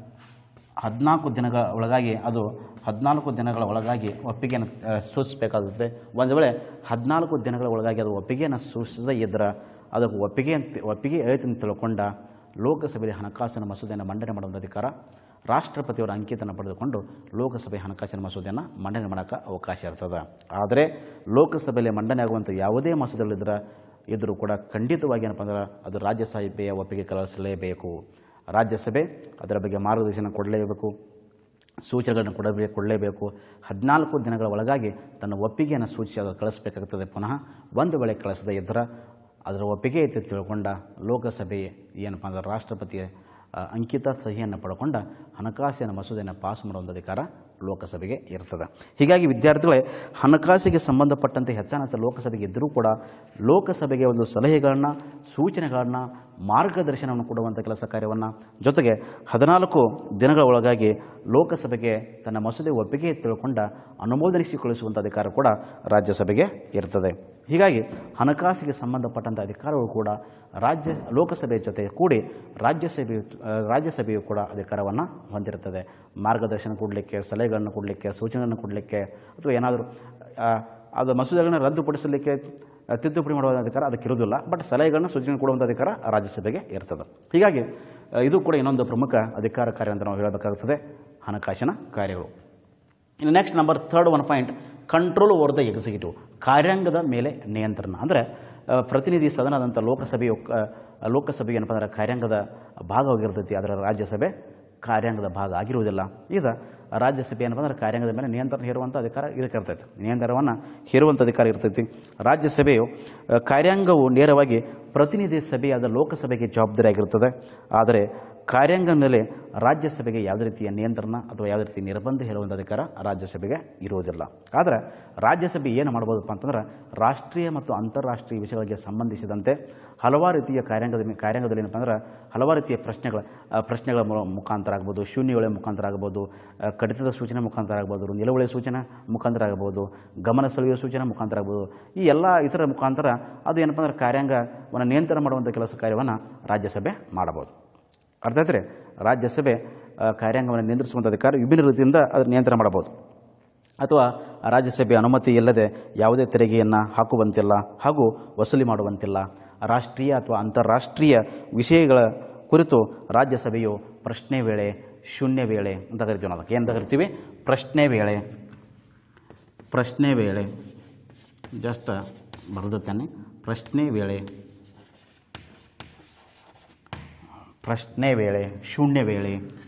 ಹದಿನಾಲ್ಕು ದಿನಗಳ ಒಳಗಾಗಿ ಅದು ಹದಿನಾಲ್ಕು ದಿನಗಳ ಒಳಗಾಗಿ ಒಪ್ಪಿಗೆಯನ್ನು ಆ, ಸೂಚಿಸಬೇಕಾಗುತ್ತೆ ಒಂದು ವೇಳೆ ಹದಿನಾಲ್ಕು ದಿನಗಳ ಒಳಗಾಗಿ ಅದು ಒಪ್ಪಿಗೆಯನ್ನು ಸೂಚಿಸದೇ ಇದ್ದರೆ ಅದಕ್ಕೆ ಒಪ್ಪಿಗೆ ಅಂತ ಒಪ್ಪಿಗೆ ಐತಿ ಅಂತ ತಿಳ್ಕೊಂಡ ಲೋಕಸಭೆಯಲ್ಲಿ ಹಣಕಾಸಿನ ಮಸೂದೆಯನ್ನು ಮಂಡನೆ ಮಾಡುವಂಥ ಅಧಿಕಾರ ರಾಷ್ಟ್ರಪತಿಯವರ ಅಂಕಿತನ ಪಡೆದುಕೊಂಡು ಲೋಕಸಭೆ ಹಣಕಾಸಿನ ಮಸೂದೆಯನ್ನು ಮಂಡನೆ ಮಾಡೋಕ್ಕೆ ಅವಕಾಶ ಇರ್ತದೆ ಆದರೆ ಲೋಕಸಭೆಯಲ್ಲಿ ಮಂಡನೆ ಆಗುವಂಥ ಯಾವುದೇ ಮಸೂದೆಗಳಿದ್ರೆ ಇದ್ದರೂ ಕೂಡ ಖಂಡಿತವಾಗಿ ಏನಪ್ಪ ಅಂದ್ರೆ ಅದು ರಾಜ್ಯಸಭೆಯ ಒಪ್ಪಿಗೆ ಕಳಿಸಲೇಬೇಕು ರಾಜ್ಯಸಭೆ ಅದರ ಬಗ್ಗೆ ಮಾರ್ಗದರ್ಶನ ಕೊಡಲೇಬೇಕು ಸೂಚನೆಗಳನ್ನು ಕೊಡಬೇಕು ಕೊಡಲೇಬೇಕು ಹದಿನಾಲ್ಕು ದಿನಗಳ ಒಳಗಾಗಿ ತನ್ನ ಒಪ್ಪಿಗೆಯನ್ನು ಸೂಚಿಸಿ ಅದು ಕಳಿಸ್ಬೇಕಾಗ್ತದೆ ಪುನಃ ಒಂದು ವೇಳೆ ಕಳಿಸದೇ ಇದ್ದರೆ ಅದರ ಒಪ್ಪಿಗೆ ಐತೆ ತಿಳ್ಕೊಂಡ ಲೋಕಸಭೆ ಏನಪ್ಪ ಅಂದ್ರೆ ರಾಷ್ಟ್ರಪತಿಯ ಆ, ಅಂಕಿತ ಸಹಿಯನ್ನು ಪಡ್ಕೊಂಡ ಹಣಕಾಸಿನ ಮಸೂದೆಯನ್ನು ಪಾಸ್ ಮಾಡುವಂಥ ಅಧಿಕಾರ ಲೋಕಸಭೆಗೆ ಇರ್ತದೆ ಹೀಗಾಗಿ ವಿದ್ಯಾರ್ಥಿಗಳೇ ಹಣಕಾಸಿಗೆ ಸಂಬಂಧಪಟ್ಟಂತೆ ಹೆಚ್ಚಾನ ಲೋಕಸಭೆಗೆ ಇದ್ದರೂ ಕೂಡ ಲೋಕಸಭೆಗೆ ಒಂದು ಸಲಹೆಗಳನ್ನು ಸೂಚನೆಗಳನ್ನು ಮಾರ್ಗದರ್ಶನವನ್ನು ಕೊಡುವಂಥ ಕೆಲಸ ಕಾರ್ಯವನ್ನು ಜೊತೆಗೆ ಹದಿನಾಲ್ಕು ದಿನಗಳ ಒಳಗಾಗಿ ಲೋಕಸಭೆಗೆ ತನ್ನ ಮಸೂದೆ ಒಪ್ಪಿಗೆ ತಿಳ್ಕೊಂಡ ಅನುಮೋದನಿಸಿಕೊಳ್ಳಿಸುವಂಥ ಅಧಿಕಾರ ಕೂಡ ರಾಜ್ಯಸಭೆಗೆ ಇರ್ತದೆ ಹೀಗಾಗಿ ಹಣಕಾಸಿಗೆ ಸಂಬಂಧಪಟ್ಟಂಥ ಅಧಿಕಾರಗಳು ಕೂಡ ರಾಜ್ಯ ಲೋಕಸಭೆ ಜೊತೆ ಕೂಡಿ ರಾಜ್ಯಸಭೆ ರಾಜ್ಯಸಭೆಯು ಕೂಡ ಅಧಿಕಾರವನ್ನು ಹೊಂದಿರುತ್ತದೆ ಮಾರ್ಗದರ್ಶನ ಕೊಡಲಿಕ್ಕೆ ಸಲಹೆಗಳನ್ನು ಕೊಡಲಿಕ್ಕೆ ಸೂಚನೆಗಳನ್ನು ಕೊಡಲಿಕ್ಕೆ ಅಥವಾ ಏನಾದರೂ ಆ, ಅದು ಮಸೂದೆಗಳನ್ನು ರದ್ದುಪಡಿಸಲಿಕ್ಕೆ ಆ, ತಿದ್ದುಪಡಿ ಮಾಡುವ ಅಧಿಕಾರ ಅದಕ್ಕೆ ಇರೋದಿಲ್ಲ ಬಟ್ ಸಲಹೆಗಳನ್ನ ಸೂಚನೆ ಕೊಡುವಂಥ ಅಧಿಕಾರ ರಾಜ್ಯಸಭೆಗೆ ಇರ್ತದೆ ಹೀಗಾಗಿ ಆ, ಇದು ಕೂಡ ಇನ್ನೊಂದು ಪ್ರಮುಖ ಅಧಿಕಾರ ಕಾರ್ಯ ಅಂತ ನಾವು ಹೇಳಬೇಕಾಗುತ್ತದೆ ಹಣಕಾಸಿನ ಕಾರ್ಯಗಳು ಇನ್ನು next number third one point control over the executive ಕಾರ್ಯಾಂಗದ ಮೇಲೆ ನಿಯಂತ್ರಣ ಅಂದರೆ ಆ, ಪ್ರತಿನಿಧಿ ಸದನದಂಥ ಲೋಕಸಭೆಯು ಕ- ಲೋಕಸಭೆ ಏನಪ್ಪ ಅಂದ್ರೆ ಕಾರ್ಯಾಂಗದ ಭಾಗವಾಗಿರ್ತೈತಿ ಅದರ ರಾಜ್ಯಸಭೆ ಕಾರ್ಯಾಂಗದ ಭಾಗ ಆಗಿರುವುದಿಲ್ಲ ಈಗ ರಾಜ್ಯಸಭೆ ಏನಪ್ಪ ಅಂದ್ರೆ ಕಾರ್ಯಾಂಗದ ಮೇಲೆ ನಿಯಂತ್ರಣ ಹೇರುವಂಥ ಅಧಿಕಾರ ಇದಕ್ಕೆ ಇರ್ತೈತಿ ನಿಯಂತ್ರಣವನ್ನು ಹೇರುವಂಥ ಅಧಿಕಾರ ಇರ್ತೈತಿ ರಾಜ್ಯಸಭೆಯು ಆ, ಕಾರ್ಯಾಂಗವು ನೇರವಾಗಿ ಪ್ರತಿನಿಧಿ ಸಭೆಯಾದ ಲೋಕಸಭೆಗೆ ಜವಾಬ್ದಾರಿಯಾಗಿರ್ತದೆ ಆದರೆ ಕಾರ್ಯಾಂಗದ ಮೇಲೆ ರಾಜ್ಯಸಭೆಗೆ ಯಾವುದೇ ರೀತಿಯ ನಿಯಂತ್ರಣ ಅಥವಾ ಯಾವುದೇ ರೀತಿಯ ನಿರ್ಬಂಧ ಹೇರುವಂಥ ಅಧಿಕಾರ ರಾಜ್ಯಸಭೆಗೆ ಇರುವುದಿಲ್ಲ ಆದರೆ ರಾಜ್ಯಸಭೆ ಏನು ಮಾಡ್ಬೋದಪ್ಪ ಅಂತಂದ್ರೆ ರಾಷ್ಟ್ರೀಯ ಮತ್ತು ಅಂತಾರಾಷ್ಟ್ರೀಯ ವಿಷಯಗಳಿಗೆ ಸಂಬಂಧಿಸಿದಂತೆ ಹಲವಾರು ರೀತಿಯ ಕಾರ್ಯಾಂಗದ ಕಾರ್ಯಾಂಗದಲ್ಲಿ ಏನಪ್ಪ ಅಂದ್ರೆ ಹಲವಾರು ರೀತಿಯ ಪ್ರಶ್ನೆಗಳ ಆ, ಪ್ರಶ್ನೆಗಳ ಮು- ಮುಖಾಂತರ ಆಗ್ಬೋದು ಶೂನ್ಯಗಳ ಮುಖಾಂತರ ಆಗ್ಬೋದು ಆ, ಕಡಿತದ ಸೂಚನೆ ಮುಖಾಂತರ ಆಗ್ಬೋದು ನಿಲುವಳಿ ಸೂಚನೆ ಮುಖಾಂತರ ಆಗ್ಬೋದು ಗಮನ ಸೆಳೆಯುವ ಸೂಚನೆ ಮುಖಾಂತರ ಆಗ್ಬೋದು ಈ ಎಲ್ಲ ಇತರ ಮುಖಾಂತರ ಅದು ಏನಪ್ಪ ಅಂದ್ರೆ ಕಾರ್ಯಾಂಗವನ್ನು ನಿಯಂತ್ರಣ ಮಾಡುವಂಥ ಕೆಲಸ ಕಾರ್ಯವನ್ನು ರಾಜ್ಯಸಭೆ ಮಾಡಬಹುದು ಅರ್ಥ ಆಯ್ತು ರೀ ರಾಜ್ಯಸಭೆ ಆ, ಕಾರ್ಯಾಂಗವನ್ನು ನಿಯಂತ್ರಿಸುವಂಥ ಅಧಿಕಾರ ವಿಭಿನ್ನ ರೀತಿಯಿಂದ ಅದನ್ನು ನಿಯಂತ್ರಣ ಮಾಡಬಹುದು ಅಥವಾ ರಾಜ್ಯಸಭೆ ಅನುಮತಿ ಇಲ್ಲದೆ ಯಾವುದೇ ತೆರಿಗೆಯನ್ನು ಹಾಕುವಂತಿಲ್ಲ ಹಾಗೂ ವಸೂಲಿ ಮಾಡುವಂತಿಲ್ಲ ರಾಷ್ಟ್ರೀಯ ಅಥವಾ ಅಂತಾರಾಷ್ಟ್ರೀಯ ವಿಷಯಗಳ ಕುರಿತು ರಾಜ್ಯಸಭೆಯು ಪ್ರಶ್ನೆ ವೇಳೆ ಶೂನ್ಯ ವೇಳೆ ಅಂತ ಕರಿತೀವಿ ನಾವು ಅದಕ್ಕೆ ಏನಂತ ಕರಿತೀವಿ ಪ್ರಶ್ನೆ ವೇಳೆ ಪ್ರಶ್ನೆ ವೇಳೆ ಜಸ್ಟ್ ಬರೆದುತ್ತೇನೆ ಪ್ರಶ್ನೆ ವೇಳೆ ಪ್ರಶ್ನೆ ವೇಳೆ ಶೂನ್ಯ ವೇಳೆ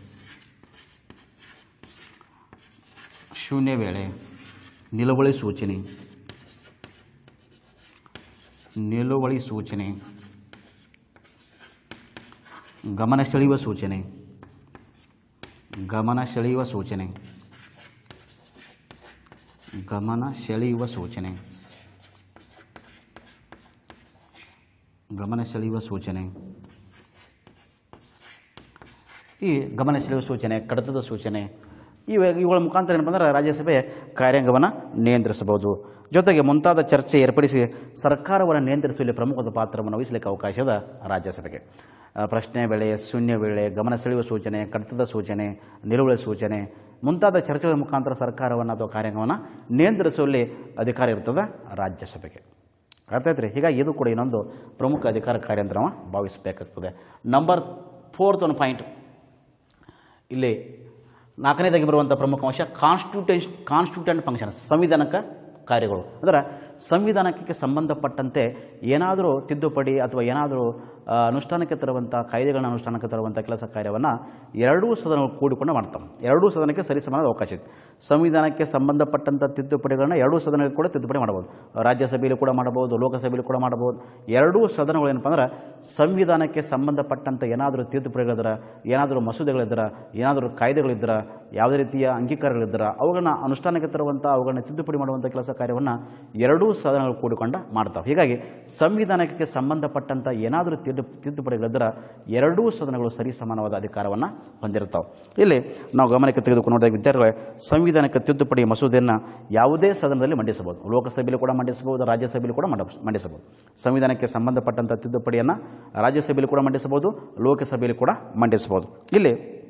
ಶೂನ್ಯ ವೇಳೆ ನಿಲುವಳಿ ಸೂಚನೆ ನಿಲುವಳಿ ಸೂಚನೆ ಗಮನ ಸೆಳೆಯುವ ಸೂಚನೆ ಗಮನ ಸೆಳೆಯುವ ಸೂಚನೆ ಗಮನ ಸೆಳೆಯುವ ಸೂಚನೆ ಗಮನ ಸೆಳೆಯುವ ಸೂಚನೆ ಈ ಗಮನ ಸೆಳೆಯುವ ಸೂಚನೆ ಕಡತದ ಸೂಚನೆ ಇವ ಇವುಗಳ ಮುಖಾಂತರ ಏನಪ್ಪ ಅಂದ್ರೆ ರಾಜ್ಯಸಭೆ ಕಾರ್ಯಾಂಗವನ್ನು ನಿಯಂತ್ರಿಸಬಹುದು ಜೊತೆಗೆ ಮುಂತಾದ ಚರ್ಚೆ ಏರ್ಪಡಿಸಿ ಸರ್ಕಾರವನ್ನು ನಿಯಂತ್ರಿಸುವಲ್ಲಿ ಪ್ರಮುಖದ ಪಾತ್ರವನ್ನು ವಹಿಸಲಿಕ್ಕೆ ಅವಕಾಶದ ರಾಜ್ಯಸಭೆಗೆ ಆ, ಪ್ರಶ್ನೆ ವೇಳೆ ಶೂನ್ಯ ವೇಳೆ ಗಮನ ಸೆಳೆಯುವ ಸೂಚನೆ ಕಡತದ ಸೂಚನೆ ನಿಲುವಳಿ ಸೂಚನೆ ಮುಂತಾದ ಚರ್ಚೆಗಳ ಮುಖಾಂತರ ಸರ್ಕಾರವನ್ನು ಅಥವಾ ಕಾರ್ಯಾಂಗವನ್ನು ನಿಯಂತ್ರಿಸುವಲ್ಲಿ ಅಧಿಕಾರ ಇರ್ತದೆ ರಾಜ್ಯಸಭೆಗೆ ಅರ್ಥ ಆಯ್ತು ರೀ ಹೀಗಾಗಿ ಇದು ಕೂಡ ಇನ್ನೊಂದು ಪ್ರಮುಖ ಅಧಿಕಾರ ಕಾರ್ಯ ಅಂತ ನಾವು ಭಾವಿಸಬೇಕಾಗ್ತದೆ ನಂಬರ್ ಫೋರ್ತ್ ಒಂದು ಪಾಯಿಂಟ್ ಇಲ್ಲಿ ನಾಲ್ಕನೇದಾಗಿ ಬರುವಂಥ ಪ್ರಮುಖ ಅಂಶ ಕಾನ್ಸ್ಟಿಟ್ಯೂಟೆನ್ಸ್ ಕಾನ್ಸ್ಟಿಟ್ಯೂಟೆಂಟ್ ಫಂಕ್ಷನ್ ಸಂವಿಧಾನಕ ಕಾರ್ಯಗಳು ಅಂದರೆ ಸಂವಿಧಾನಕ್ಕೆ ಸಂಬಂಧಪಟ್ಟಂತೆ ಏನಾದರೂ ತಿದ್ದುಪಡಿ ಅಥವಾ ಏನಾದರೂ ಆ, ಅನುಷ್ಠಾನಕ್ಕೆ ತರುವಂಥ ಕಾಯ್ದೆಗಳನ್ನ ಅನುಷ್ಠಾನಕ್ಕೆ ತರುವಂಥ ಕೆಲಸ ಕಾರ್ಯವನ್ನು ಎರಡೂ ಸದನಗಳು ಕೂಡಿಕೊಂಡು ಮಾಡ್ತಾವೆ ಎರಡೂ ಸದನಕ್ಕೆ ಸರಿಸಮಾನದ ಅವಕಾಶ ಇದೆ ಸಂವಿಧಾನಕ್ಕೆ ಸಂಬಂಧಪಟ್ಟಂಥ ತಿದ್ದುಪಡಿಗಳನ್ನ ಎರಡೂ ಸದನಗಳಿಗೆ ಕೂಡ ತಿದ್ದುಪಡಿ ಮಾಡಬಹುದು ರಾಜ್ಯಸಭೆಯಲ್ಲಿ ಕೂಡ ಮಾಡಬಹುದು ಲೋಕಸಭೆಯಲ್ಲಿ ಕೂಡ ಮಾಡಬಹುದು ಎರಡೂ ಸದನಗಳು ಏನಪ್ಪ ಅಂದ್ರೆ ಸಂವಿಧಾನಕ್ಕೆ ಸಂಬಂಧಪಟ್ಟಂಥ ಏನಾದರೂ ತಿದ್ದುಪಡಿಗಳಿದ್ರೆ ಏನಾದರೂ ಮಸೂದೆಗಳಿದ್ರೆ ಏನಾದರೂ ಕಾಯ್ದೆಗಳಿದ್ರೆ ಯಾವುದೇ ರೀತಿಯ ಅಂಗೀಕಾರಗಳಿದ್ರೆ ಅವುಗಳನ್ನ ಅನುಷ್ಠಾನಕ್ಕೆ ತರುವಂಥ ಅವುಗಳನ್ನ ತಿದ್ದುಪಡಿ ಮಾಡುವಂಥ ಕೆಲಸ ಕಾರ್ಯವನ್ನು ಎರಡೂ ಸದನಗಳು ಕೂಡಿಕೊಂಡು ಮಾಡ್ತಾವೆ ಹೀಗಾಗಿ ಸಂವಿಧಾನಕ್ಕೆ ಸಂಬಂಧಪಟ್ಟಂಥ ಏನಾದರೂ ತಿದ್ದು ತಿದ್ದುಪಡಿಗಳಿದ್ರೆ ಎರಡೂ ಸದನಗಳು ಸರಿ ಸಮಾನವಾದ ಅಧಿಕಾರವನ್ನು ಹೊಂದಿರ್ತಾವೆ ಇಲ್ಲಿ ನಾವು ಗಮನಕ್ಕೆ ತೆಗೆದುಕೊಂಡು ನೋಡಿದಾಗ ವಿದ್ಯಾರ್ಥಿಗಳೇ ಸಂವಿಧಾನಕ್ಕೆ ತಿದ್ದುಪಡಿ ಮಸೂದೆಯನ್ನು ಯಾವುದೇ ಸದನದಲ್ಲಿ ಮಂಡಿಸಬಹುದು ಲೋಕಸಭೆಯಲ್ಲಿ ಕೂಡ ಮಂಡಿಸಬಹುದು ರಾಜ್ಯಸಭೆಯಲ್ಲಿ ಕೂಡ ಮಂಡ ಮಂಡಿಸಬಹುದು ಸಂವಿಧಾನಕ್ಕೆ ಸಂಬಂಧಪಟ್ಟಂಥ ತಿದ್ದುಪಡಿಯನ್ನು ರಾಜ್ಯಸಭೆಯಲ್ಲಿ ಕೂಡ ಮಂಡಿಸಬಹುದು ಲೋಕಸಭೆಯಲ್ಲಿ ಕೂಡ ಮಂಡಿಸಬಹುದು ಇಲ್ಲಿ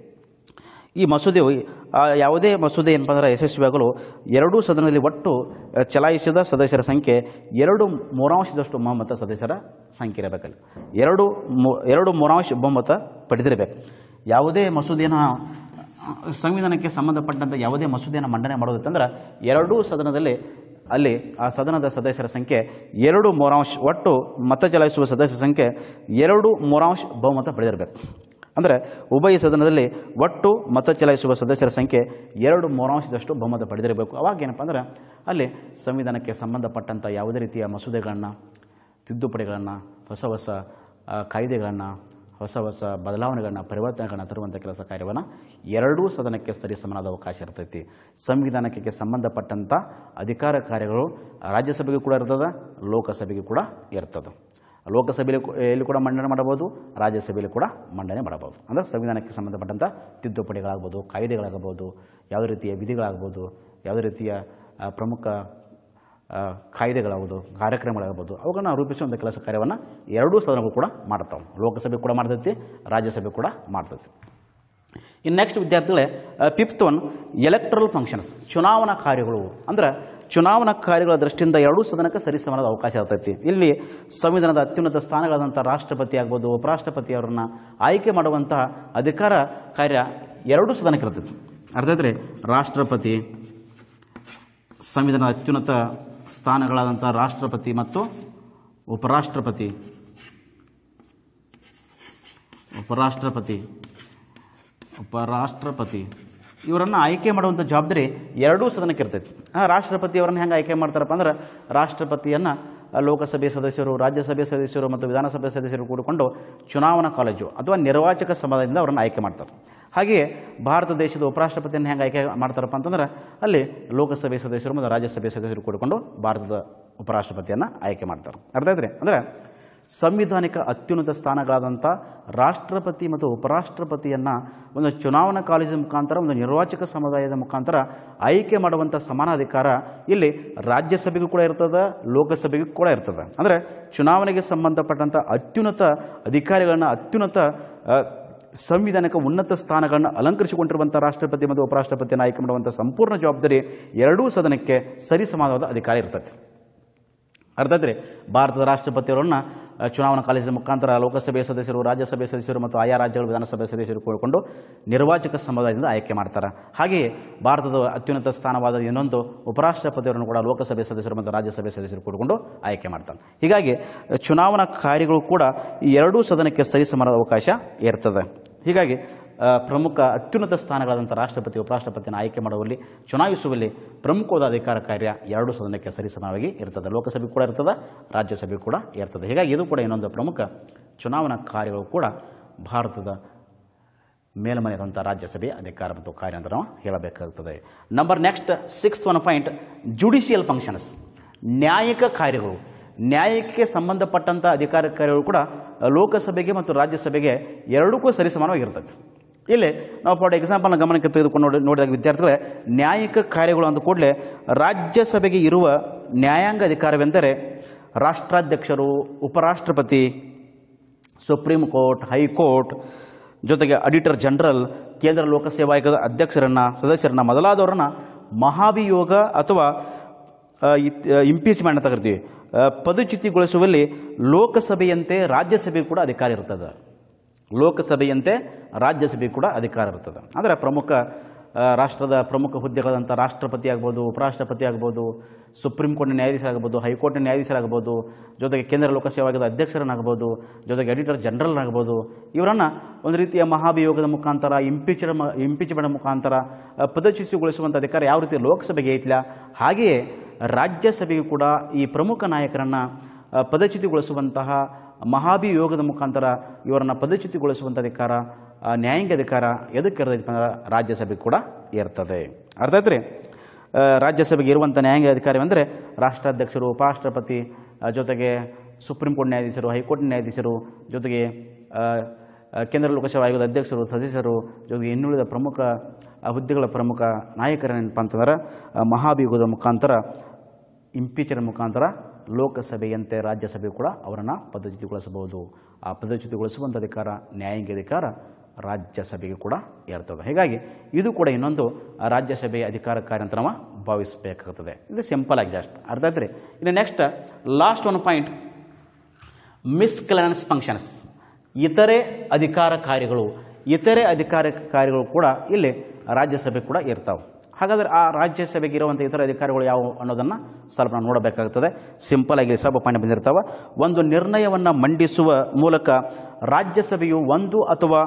ಈ ಮಸೂದೆಯು ಆ, ಯಾವುದೇ ಮಸೂದೆ ಏನಪ್ಪ ಅಂದ್ರೆ ಯಶಸ್ವಿಯಾಗಲು ಎರಡೂ ಸದನದಲ್ಲಿ ಒಟ್ಟು ಆ, ಚಲಾಯಿಸಿದ ಸದಸ್ಯರ ಸಂಖ್ಯೆ ಎರಡು ಮೂರಾಂಶದಷ್ಟು ಬಹುಮತ ಸದಸ್ಯರ ಸಂಖ್ಯೆ ಇರಬೇಕಲ್ಲಿ ಎರಡು ಮೂ- ಎರಡು ಮೂರಾಂಶ ಬಹುಮತ ಪಡೆದಿರಬೇಕು ಯಾವುದೇ ಮಸೂದೆಯನ್ನು ಆ, ಸಂವಿಧಾನಕ್ಕೆ ಸಂಬಂಧಪಟ್ಟಂಥ ಯಾವುದೇ ಮಸೂದೆಯನ್ನು ಮಂಡನೆ ಮಾಡೋದಿತ್ತಂದ್ರೆ ಎರಡೂ ಸದನದಲ್ಲಿ ಅಲ್ಲಿ ಆ ಸದನದ ಸದಸ್ಯರ ಸಂಖ್ಯೆ ಎರಡು ಮೂರಾಂಶ ಒಟ್ಟು ಮತ ಚಲಾಯಿಸುವ ಸದಸ್ಯರ ಸಂಖ್ಯೆ ಎರಡು ಮೂರಾಂಶ ಬಹುಮತ ಪಡೆದಿರಬೇಕು ಅಂದರೆ ಉಭಯ ಸದನದಲ್ಲಿ ಒಟ್ಟು ಮತ ಚಲಾಯಿಸುವ ಸದಸ್ಯರ ಸಂಖ್ಯೆ ಎರಡು ಮೂರಾಂಶದಷ್ಟು ಬಹುಮತ ಪಡೆದಿರಬೇಕು ಅವಾಗ ಏನಪ್ಪ ಅಂದ್ರೆ ಅಲ್ಲಿ ಸಂವಿಧಾನಕ್ಕೆ ಸಂಬಂಧಪಟ್ಟಂಥ ಯಾವುದೇ ರೀತಿಯ ಮಸೂದೆಗಳನ್ನು ತಿದ್ದುಪಡಿಗಳನ್ನು ಹೊಸ ಹೊಸ ಆ, ಕಾಯ್ದೆಗಳನ್ನು ಹೊಸ ಹೊಸ ಬದಲಾವಣೆಗಳನ್ನ ಪರಿವರ್ತನೆಗಳನ್ನ ತರುವಂಥ ಕೆಲಸ ಕಾರ್ಯವನ್ನು ಎರಡೂ ಸದನಕ್ಕೆ ಸರಿ ಸಮಾನದ ಅವಕಾಶ ಇರ್ತೈತಿ ಸಂವಿಧಾನಕ್ಕೆ ಸಂಬಂಧಪಟ್ಟಂಥ ಅಧಿಕಾರ ಕಾರ್ಯಗಳು ರಾಜ್ಯಸಭೆಗೂ ಕೂಡ ಇರ್ತದೆ ಲೋಕಸಭೆಗೂ ಕೂಡ ಇರ್ತದೆ ಲೋಕಸಭೆಯಲ್ಲಿ ಕೂ- ಎಲ್ಲಿ ಕೂಡ ಮಂಡನೆ ಮಾಡಬಹುದು ರಾಜ್ಯಸಭೆಯಲ್ಲಿ ಕೂಡ ಮಂಡನೆ ಮಾಡಬಹುದು ಅಂದರೆ ಸಂವಿಧಾನಕ್ಕೆ ಸಂಬಂಧಪಟ್ಟಂಥ ತಿದ್ದುಪಡಿಗಳಾಗ್ಬೋದು ಕಾಯ್ದೆಗಳಾಗಬಹುದು ಯಾವುದೇ ರೀತಿಯ ವಿಧಿಗಳಾಗ್ಬೋದು ಯಾವುದೇ ರೀತಿಯ ಆ, ಪ್ರಮುಖ ಆ, ಕಾಯ್ದೆಗಳಾಗ್ಬೋದು ಕಾರ್ಯಕ್ರಮಗಳಾಗ್ಬೋದು ಅವುಗಳನ್ನ ರೂಪಿಸುವಂಥ ಕೆಲಸ ಕಾರ್ಯವನ್ನು ಎರಡೂ ಸದನಗಳು ಕೂಡ ಮಾಡ್ತಾವೆ ಲೋಕಸಭೆ ಕೂಡ ಮಾಡ್ತೈತಿ ರಾಜ್ಯಸಭೆ ಕೂಡ ಮಾಡ್ತೈತಿ ಇನ್ನು ನೆಕ್ಸ್ಟ್ ವಿದ್ಯಾರ್ಥಿಗಳೇ ಫಿಫ್ತ್ ಒನ್ ಎಲೆಕ್ಟ್ರಲ್ ಫಂಕ್ಷನ್ಸ್ ಚುನಾವಣಾ ಕಾರ್ಯಗಳು ಅಂದ್ರೆ ಚುನಾವಣಾ ಕಾರ್ಯಗಳ ದೃಷ್ಟಿಯಿಂದ ಎರಡೂ ಸದನಕ್ಕೆ ಸರಿಸಮಾನದ ಅವಕಾಶ ಇರ್ತೈತಿ ಇಲ್ಲಿ ಸಂವಿಧಾನದ ಅತ್ಯುನ್ನತ ಸ್ಥಾನಗಳಾದಂಥ ರಾಷ್ಟ್ರಪತಿ ಆಗ್ಬೋದು ಉಪರಾಷ್ಟ್ರಪತಿ ಅವರನ್ನ ಆಯ್ಕೆ ಮಾಡುವಂತಹ ಅಧಿಕಾರ ಕಾರ್ಯ ಎರಡೂ ಸದನಕ್ಕೆ ಇರ್ತೈತಿ ಅರ್ಥೈತ್ರಿ ರಾಷ್ಟ್ರಪತಿ ಸಂವಿಧಾನದ ಅತ್ಯುನ್ನತ ಸ್ಥಾನಗಳಾದಂಥ ರಾಷ್ಟ್ರಪತಿ ಮತ್ತು ಉಪರಾಷ್ಟ್ರಪತಿ ಉಪರಾಷ್ಟ್ರಪತಿ ಉಪರಾಷ್ಟ್ರಪತಿ ಇವರನ್ನು ಆಯ್ಕೆ ಮಾಡುವಂಥ ಜವಾಬ್ದಾರಿ ಎರಡೂ ಸದನಕ್ಕೆ ಇರ್ತೈತಿ ಆ ರಾಷ್ಟ್ರಪತಿ ಅವರನ್ನು ಹೆಂಗೆ ಆಯ್ಕೆ ಮಾಡ್ತಾರಪ್ಪ ಅಂದ್ರೆ ರಾಷ್ಟ್ರಪತಿಯನ್ನು ಲೋಕಸಭೆ ಸದಸ್ಯರು ರಾಜ್ಯಸಭೆ ಸದಸ್ಯರು ಮತ್ತು ವಿಧಾನಸಭೆ ಸದಸ್ಯರು ಕೂಡಿಕೊಂಡು ಚುನಾವಣಾ ಕಾಲೇಜು ಅಥವಾ ನಿರ್ವಾಚಕ ಸಮುದಾಯದಿಂದ ಅವರನ್ನು ಆಯ್ಕೆ ಮಾಡ್ತಾರೆ ಹಾಗೆಯೇ ಭಾರತ ದೇಶದ ಉಪರಾಷ್ಟ್ರಪತಿಯನ್ನು ಹೆಂಗೆ ಆಯ್ಕೆ ಮಾಡ್ತಾರಪ್ಪ ಅಂತಂದ್ರೆ ಅಲ್ಲಿ ಲೋಕಸಭೆ ಸದಸ್ಯರು ಮತ್ತು ರಾಜ್ಯಸಭೆ ಸದಸ್ಯರು ಕೂಡಿಕೊಂಡು ಭಾರತದ ಉಪರಾಷ್ಟ್ರಪತಿಯನ್ನು ಆಯ್ಕೆ ಮಾಡ್ತಾರೆ ಅರ್ಥ ಆಯ್ತ್ರಿ ಅಂದರೆ ಸಂವಿಧಾನಿಕ ಅತ್ಯುನ್ನತ ಸ್ಥಾನಗಳಾದಂಥ ರಾಷ್ಟ್ರಪತಿ ಮತ್ತು ಉಪರಾಷ್ಟ್ರಪತಿಯನ್ನು ಒಂದು ಚುನಾವಣಾ ಕಾಲೇಜಿನ ಮುಖಾಂತರ ಒಂದು ನಿರ್ವಾಚಕ ಸಮುದಾಯದ ಮುಖಾಂತರ ಆಯ್ಕೆ ಮಾಡುವಂಥ ಸಮಾನ ಅಧಿಕಾರ ಇಲ್ಲಿ ರಾಜ್ಯಸಭೆಗೂ ಕೂಡ ಇರ್ತದೆ ಲೋಕಸಭೆಗೂ ಕೂಡ ಇರ್ತದೆ ಅಂದರೆ ಚುನಾವಣೆಗೆ ಸಂಬಂಧಪಟ್ಟಂಥ ಅತ್ಯುನ್ನತ ಅಧಿಕಾರಿಗಳನ್ನ ಅತ್ಯುನ್ನತ ಆ, ಸಂವಿಧಾನಿಕ ಉನ್ನತ ಸ್ಥಾನಗಳನ್ನು ಅಲಂಕರಿಸಿಕೊಂಡಿರುವಂಥ ರಾಷ್ಟ್ರಪತಿ ಮತ್ತು ಉಪರಾಷ್ಟ್ರಪತಿಯನ್ನು ಆಯ್ಕೆ ಮಾಡುವಂಥ ಸಂಪೂರ್ಣ ಜವಾಬ್ದಾರಿ ಎರಡೂ ಸದನಕ್ಕೆ ಸರಿಸಮಾನವಾದ ಅಧಿಕಾರ ಇರ್ತದೆ ಅರ್ಥ ಆಯ್ತು ರೀ ಭಾರತದ ರಾಷ್ಟ್ರಪತಿಯವರನ್ನು ಅಹ್, ಚುನಾವಣಾ ಕಾಲೇಜಿನ ಮುಖಾಂತರ ಲೋಕಸಭೆ ಸದಸ್ಯರು ರಾಜ್ಯಸಭೆ ಸದಸ್ಯರು ಮತ್ತು ಆಯಾ ರಾಜ್ಯಗಳ ವಿಧಾನಸಭೆ ಸದಸ್ಯರು ಕೂಡಿಕೊಂಡು ನಿರ್ವಾಚಕ ಸಮುದಾಯದಿಂದ ಆಯ್ಕೆ ಮಾಡ್ತಾರೆ ಹಾಗೆಯೇ ಭಾರತದ ಅತ್ಯುನ್ನತ ಸ್ಥಾನವಾದ ಇನ್ನೊಂದು ಉಪರಾಷ್ಟ್ರಪತಿಯವರನ್ನು ಕೂಡ ಲೋಕಸಭೆ ಸದಸ್ಯರು ಮತ್ತು ರಾಜ್ಯಸಭೆ ಸದಸ್ಯರು ಕೂಡಿಕೊಂಡು ಆಯ್ಕೆ ಮಾಡ್ತಾರೆ ಹೀಗಾಗಿ ಅಹ್, ಚುನಾವಣಾ ಕಾರ್ಯಗಳು ಕೂಡ ಈ ಎರಡೂ ಸದನಕ್ಕೆ ಸರಿಸಮಾನದ ಅವಕಾಶ ಇರ್ತದೆ ಹೀಗಾಗಿ ಆ, ಪ್ರಮುಖ ಅತ್ಯುನ್ನತ ಸ್ಥಾನಗಳಾದಂಥ ರಾಷ್ಟ್ರಪತಿ ಉಪರಾಷ್ಟ್ರಪತಿಯನ್ನು ಆಯ್ಕೆ ಮಾಡುವಲ್ಲಿ ಚುನಾಯಿಸುವಲ್ಲಿ ಪ್ರಮುಖವಾದ ಅಧಿಕಾರ ಕಾರ್ಯ ಎರಡು ಸದನಕ್ಕೆ ಸರಿಸಮವಾಗಿ ಇರ್ತದೆ ಲೋಕಸಭೆ ಕೂಡ ಇರ್ತದೆ ರಾಜ್ಯಸಭೆ ಕೂಡ ಇರ್ತದೆ ಹೀಗಾಗಿ ಇದು ಕೂಡ ಇನ್ನೊಂದು ಪ್ರಮುಖ ಚುನಾವಣಾ ಕಾರ್ಯಗಳು ಕೂಡ ಭಾರತದ ಮೇಲ್ಮನೆಯಾದಂಥ ರಾಜ್ಯಸಭೆಯ ಅಧಿಕಾರ ಮತ್ತು ಕಾರ್ಯ ಅಂತ ನಾವು ಹೇಳಬೇಕಾಗ್ತದೆ number next sixth one point judicial functions ನ್ಯಾಯಿಕ ಕಾರ್ಯಗಳು ನ್ಯಾಯಕ್ಕೆ ಸಂಬಂಧಪಟ್ಟಂಥ ಅಧಿಕಾರ ಕಾರ್ಯಗಳು ಕೂಡ ಲೋಕಸಭೆಗೆ ಮತ್ತು ರಾಜ್ಯಸಭೆಗೆ ಎರಡಕ್ಕೂ ಸರಿಸಮಾನವಾಗಿರ್ತದೆ ಇಲ್ಲಿ ನಾವು ಫಾರ್ ಎಕ್ಸಾಂಪಲ್ನ ಗಮನಕ್ಕೆ ತೆಗೆದುಕೊಂಡು ನೋಡಿ ನೋಡಿದಾಗ ವಿದ್ಯಾರ್ಥಿಗಳೇ ನ್ಯಾಯಿಕ ಕಾರ್ಯಗಳು ಅಂದ ಕೂಡಲೇ ರಾಜ್ಯಸಭೆಗೆ ಇರುವ ನ್ಯಾಯಾಂಗ ಅಧಿಕಾರವೆಂದರೆ ರಾಷ್ಟ್ರಾಧ್ಯಕ್ಷರು ಉಪರಾಷ್ಟ್ರಪತಿ ಸುಪ್ರೀಂ ಕೋರ್ಟ್ ಹೈಕೋರ್ಟ್ ಜೊತೆಗೆ ಅಡಿಟರ್ ಜನರಲ್ ಕೇಂದ್ರ ಲೋಕಸೇವಾ ಆಯೋಗದ ಅಧ್ಯಕ್ಷರನ್ನು ಸದಸ್ಯರನ್ನ ಮೊದಲಾದವರನ್ನ ಮಹಾಭಿಯೋಗ ಅಥವಾ ಇಂಪೀಚ್ಮೆಂಟ್ ಅಂತ ಕರಿತೀವಿ ಆ, ಪದಚ್ಯುತಿಗೊಳಿಸುವಲ್ಲಿ ಲೋಕಸಭೆಯಂತೆ ರಾಜ್ಯಸಭೆ ಕೂಡ ಅಧಿಕಾರ ಇರ್ತದೆ ಲೋಕಸಭೆಯಂತೆ ರಾಜ್ಯಸಭೆ ಕೂಡ ಅಧಿಕಾರ ಇರ್ತದೆ ಅಂದರೆ ಪ್ರಮುಖ ಆ, ರಾಷ್ಟ್ರದ ಪ್ರಮುಖ ಹುದ್ದೆಗಳಾದಂಥ ರಾಷ್ಟ್ರಪತಿ ಆಗ್ಬೋದು ಉಪರಾಷ್ಟ್ರಪತಿ ಆಗ್ಬೋದು ಸುಪ್ರೀಂ ಕೋರ್ಟ್ನ ನ್ಯಾಯಾಧೀಶರಾಗ್ಬೋದು ಹೈಕೋರ್ಟ್ನ ನ್ಯಾಯಾಧೀಶರಾಗ್ಬೋದು ಜೊತೆಗೆ ಕೇಂದ್ರ ಲೋಕಸೇವಾ ಆಯೋಗದ ಅಧ್ಯಕ್ಷರನ್ನಾಗ್ಬೋದು ಜೊತೆಗೆ ಎಡಿಟರ್ ಜನರಲ್ ಆಗ್ಬೋದು ಇವರನ್ನು ಒಂದು ರೀತಿಯ ಮಹಾಭಿಯೋಗದ ಮುಖಾಂತರ ಇಂಪೀಚ್ ಇಂಪೀಚ್ಮೆಂಟ್ ಮುಖಾಂತರ ಆ, ಪದಚ್ಯುತಿಗೊಳಿಸುವಂಥ ಅಧಿಕಾರ ಯಾವ ರೀತಿ ಲೋಕಸಭೆಗೆ ಐತಿಲ್ಲ ಹಾಗೆಯೇ ರಾಜ್ಯಸಭೆಗೂ ಕೂಡ ಈ ಪ್ರಮುಖ ನಾಯಕರನ್ನು ಆ, ಪದಚ್ಯುತಿಗೊಳಿಸುವಂತಹ ಮಹಾಭಿಯೋಗದ ಮುಖಾಂತರ ಇವರನ್ನು ಪದಚ್ಯುತಿಗೊಳಿಸುವಂಥ ಅಧಿಕಾರ ಆ, ನ್ಯಾಯಾಂಗ ಅಧಿಕಾರ ಎದಕ್ಕೆ ಇರ್ತೈತೆ ಅಂದ್ರೆ ರಾಜ್ಯಸಭೆ ಕೂಡ ಇರ್ತದೆ ಅರ್ಥ ಆಯ್ತು ರೀ ಆ, ರಾಜ್ಯಸಭೆಗೆ ಇರುವಂಥ ನ್ಯಾಯಾಂಗ ಅಧಿಕಾರವೆಂದರೆ ರಾಷ್ಟ್ರಾಧ್ಯಕ್ಷರು ಉಪರಾಷ್ಟ್ರಪತಿ ಆ, ಜೊತೆಗೆ ಸುಪ್ರೀಂ ಕೋರ್ಟ್ ನ್ಯಾಯಾಧೀಶರು ಹೈಕೋರ್ಟ್ ನ್ಯಾಯಾಧೀಶರು ಜೊತೆಗೆ ಆ, ಆ, ಕೇಂದ್ರ ಲೋಕಸೇವಾ ಆಯೋಗದ ಅಧ್ಯಕ್ಷರು ಸದಸ್ಯರು ಜೊತೆಗೆ ಇನ್ನುಳಿದ ಪ್ರಮುಖ ಆ, ಹುದ್ದೆಗಳ ಪ್ರಮುಖ ನಾಯಕರೇನಪ್ಪ ಅಂತಂದ್ರೆ ಆ, ಮಹಾಭಿಯೋಗದ ಮುಖಾಂತರ ಇಂಪೀಚರ್ ಮುಖಾಂತರ ಲೋಕಸಭೆಯಂತೆ ರಾಜ್ಯಸಭೆ ಕೂಡ ಅವರನ್ನು ಪದಚ್ಯುತಿಗೊಳಿಸಬಹುದು ಆ ಪದಚ್ಯುತಿಗೊಳಿಸುವಂಥ ಅಧಿಕಾರ ನ್ಯಾಯಾಂಗ ಅಧಿಕಾರ ರಾಜ್ಯಸಭೆಗೆ ಕೂಡ ಇರ್ತದೆ ಹೀಗಾಗಿ ಇದು ಕೂಡ ಇನ್ನೊಂದು ಆ ರಾಜ್ಯಸಭೆಯ ಅಧಿಕಾರ ಕಾರ್ಯ ಅಂತ ನಾವು ಭಾವಿಸಬೇಕಾಗ್ತದೆ ಇದು ಸಿಂಪಲ್ ಆಗಿ ಜಸ್ಟ್ ಅರ್ಥ ಆಯ್ತು ರೀ ಇನ್ನು next last one point miscellaneous functions ಇತರೆ ಅಧಿಕಾರ ಕಾರ್ಯಗಳು ಇತರೆ ಅಧಿಕಾರ ಕಾರ್ಯಗಳು ಕೂಡ ಇಲ್ಲಿ ರಾಜ್ಯಸಭೆ ಕೂಡ ಇರ್ತಾವೆ ಹಾಗಾದರೆ ಆ ರಾಜ್ಯಸಭೆಗೆ ಇರುವಂಥ ಇತರ ಅಧಿಕಾರಿಗಳು ಯಾವುವು ಅನ್ನೋದನ್ನು ಸ್ವಲ್ಪ ನಾವು ನೋಡಬೇಕಾಗ್ತದೆ ಸಿಂಪಲ್ ಆಗಿ ಸ್ವಲ್ಪ ಪಾಯಿಂಟ್ ಬಂದಿರ್ತಾವೆ ಒಂದು ನಿರ್ಣಯವನ್ನು ಮಂಡಿಸುವ ಮೂಲಕ ರಾಜ್ಯಸಭೆಯು ಒಂದು ಅಥವಾ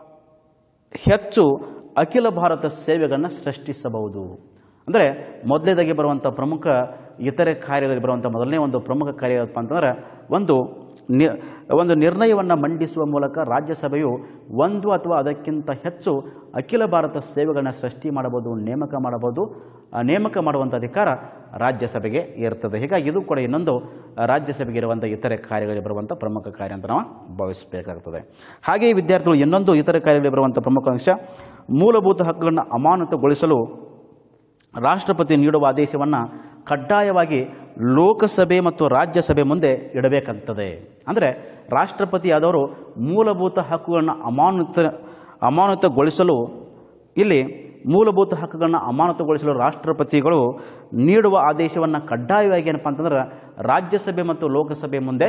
ಹೆಚ್ಚು ಅಖಿಲ ಭಾರತ ಸೇವೆಗಳನ್ನು ಸೃಷ್ಟಿಸಬಹುದು ಅಂದರೆ ಮೊದಲನೇದಾಗಿ ಬರುವಂಥ ಪ್ರಮುಖ ಇತರೆ ಕಾರ್ಯದಲ್ಲಿ ಬರುವಂಥ ಮೊದಲನೇ ಒಂದು ಪ್ರಮುಖ ಕಾರ್ಯ ಏನಪ್ಪ ಅಂತಂದ್ರೆ ಒಂದು ನಿ ಒಂದು ನಿರ್ಣಯವನ್ನು ಮಂಡಿಸುವ ಮೂಲಕ ರಾಜ್ಯಸಭೆಯು ಒಂದು ಅಥವಾ ಅದಕ್ಕಿಂತ ಹೆಚ್ಚು ಅಖಿಲ ಭಾರತ ಸೇವೆಗಳನ್ನ ಸೃಷ್ಟಿ ಮಾಡಬಹುದು ನೇಮಕ ಮಾಡಬಹುದು ಆ ನೇಮಕ ಮಾಡುವಂಥ ಅಧಿಕಾರ ರಾಜ್ಯಸಭೆಗೆ ಇರ್ತದೆ ಹೀಗಾಗಿ ಇದು ಕೂಡ ಇನ್ನೊಂದು ರಾಜ್ಯಸಭೆಗೆ ಇರುವಂಥ ಇತರೆ ಕಾರ್ಯಗಳಿಗೆ ಬರುವಂಥ ಪ್ರಮುಖ ಕಾರ್ಯ ಅಂತ ನಾವು ಭಾವಿಸಬೇಕಾಗ್ತದೆ ಹಾಗೆಯೇ ವಿದ್ಯಾರ್ಥಿಗಳು ಇನ್ನೊಂದು ಇತರೆ ಕಾರ್ಯಗಳಿಗೆ ಬರುವಂಥ ಪ್ರಮುಖ ಅಂಶ ಮೂಲಭೂತ ಹಕ್ಕುಗಳನ್ನು ಅಮಾನತುಗೊಳಿಸಲು ರಾಷ್ಟ್ರಪತಿ ನೀಡುವ ಆದೇಶವನ್ನು ಕಡ್ಡಾಯವಾಗಿ ಲೋಕಸಭೆ ಮತ್ತು ರಾಜ್ಯಸಭೆ ಮುಂದೆ ಇಡಬೇಕಾಗ್ತದೆ ಅಂದರೆ ರಾಷ್ಟ್ರಪತಿ ಆದವರು ಮೂಲಭೂತ ಹಕ್ಕುಗಳನ್ನು ಅಮಾನತ ಅಮಾನತುಗೊಳಿಸಲು ಇಲ್ಲಿ ಮೂಲಭೂತ ಹಕ್ಕುಗಳನ್ನು ಅಮಾನತುಗೊಳಿಸಲು ರಾಷ್ಟ್ರಪತಿಗಳು ನೀಡುವ ಆದೇಶವನ್ನು ಕಡ್ಡಾಯವಾಗಿ ಏನಪ್ಪ ಅಂತಂದ್ರೆ ರಾಜ್ಯಸಭೆ ಮತ್ತು ಲೋಕಸಭೆ ಮುಂದೆ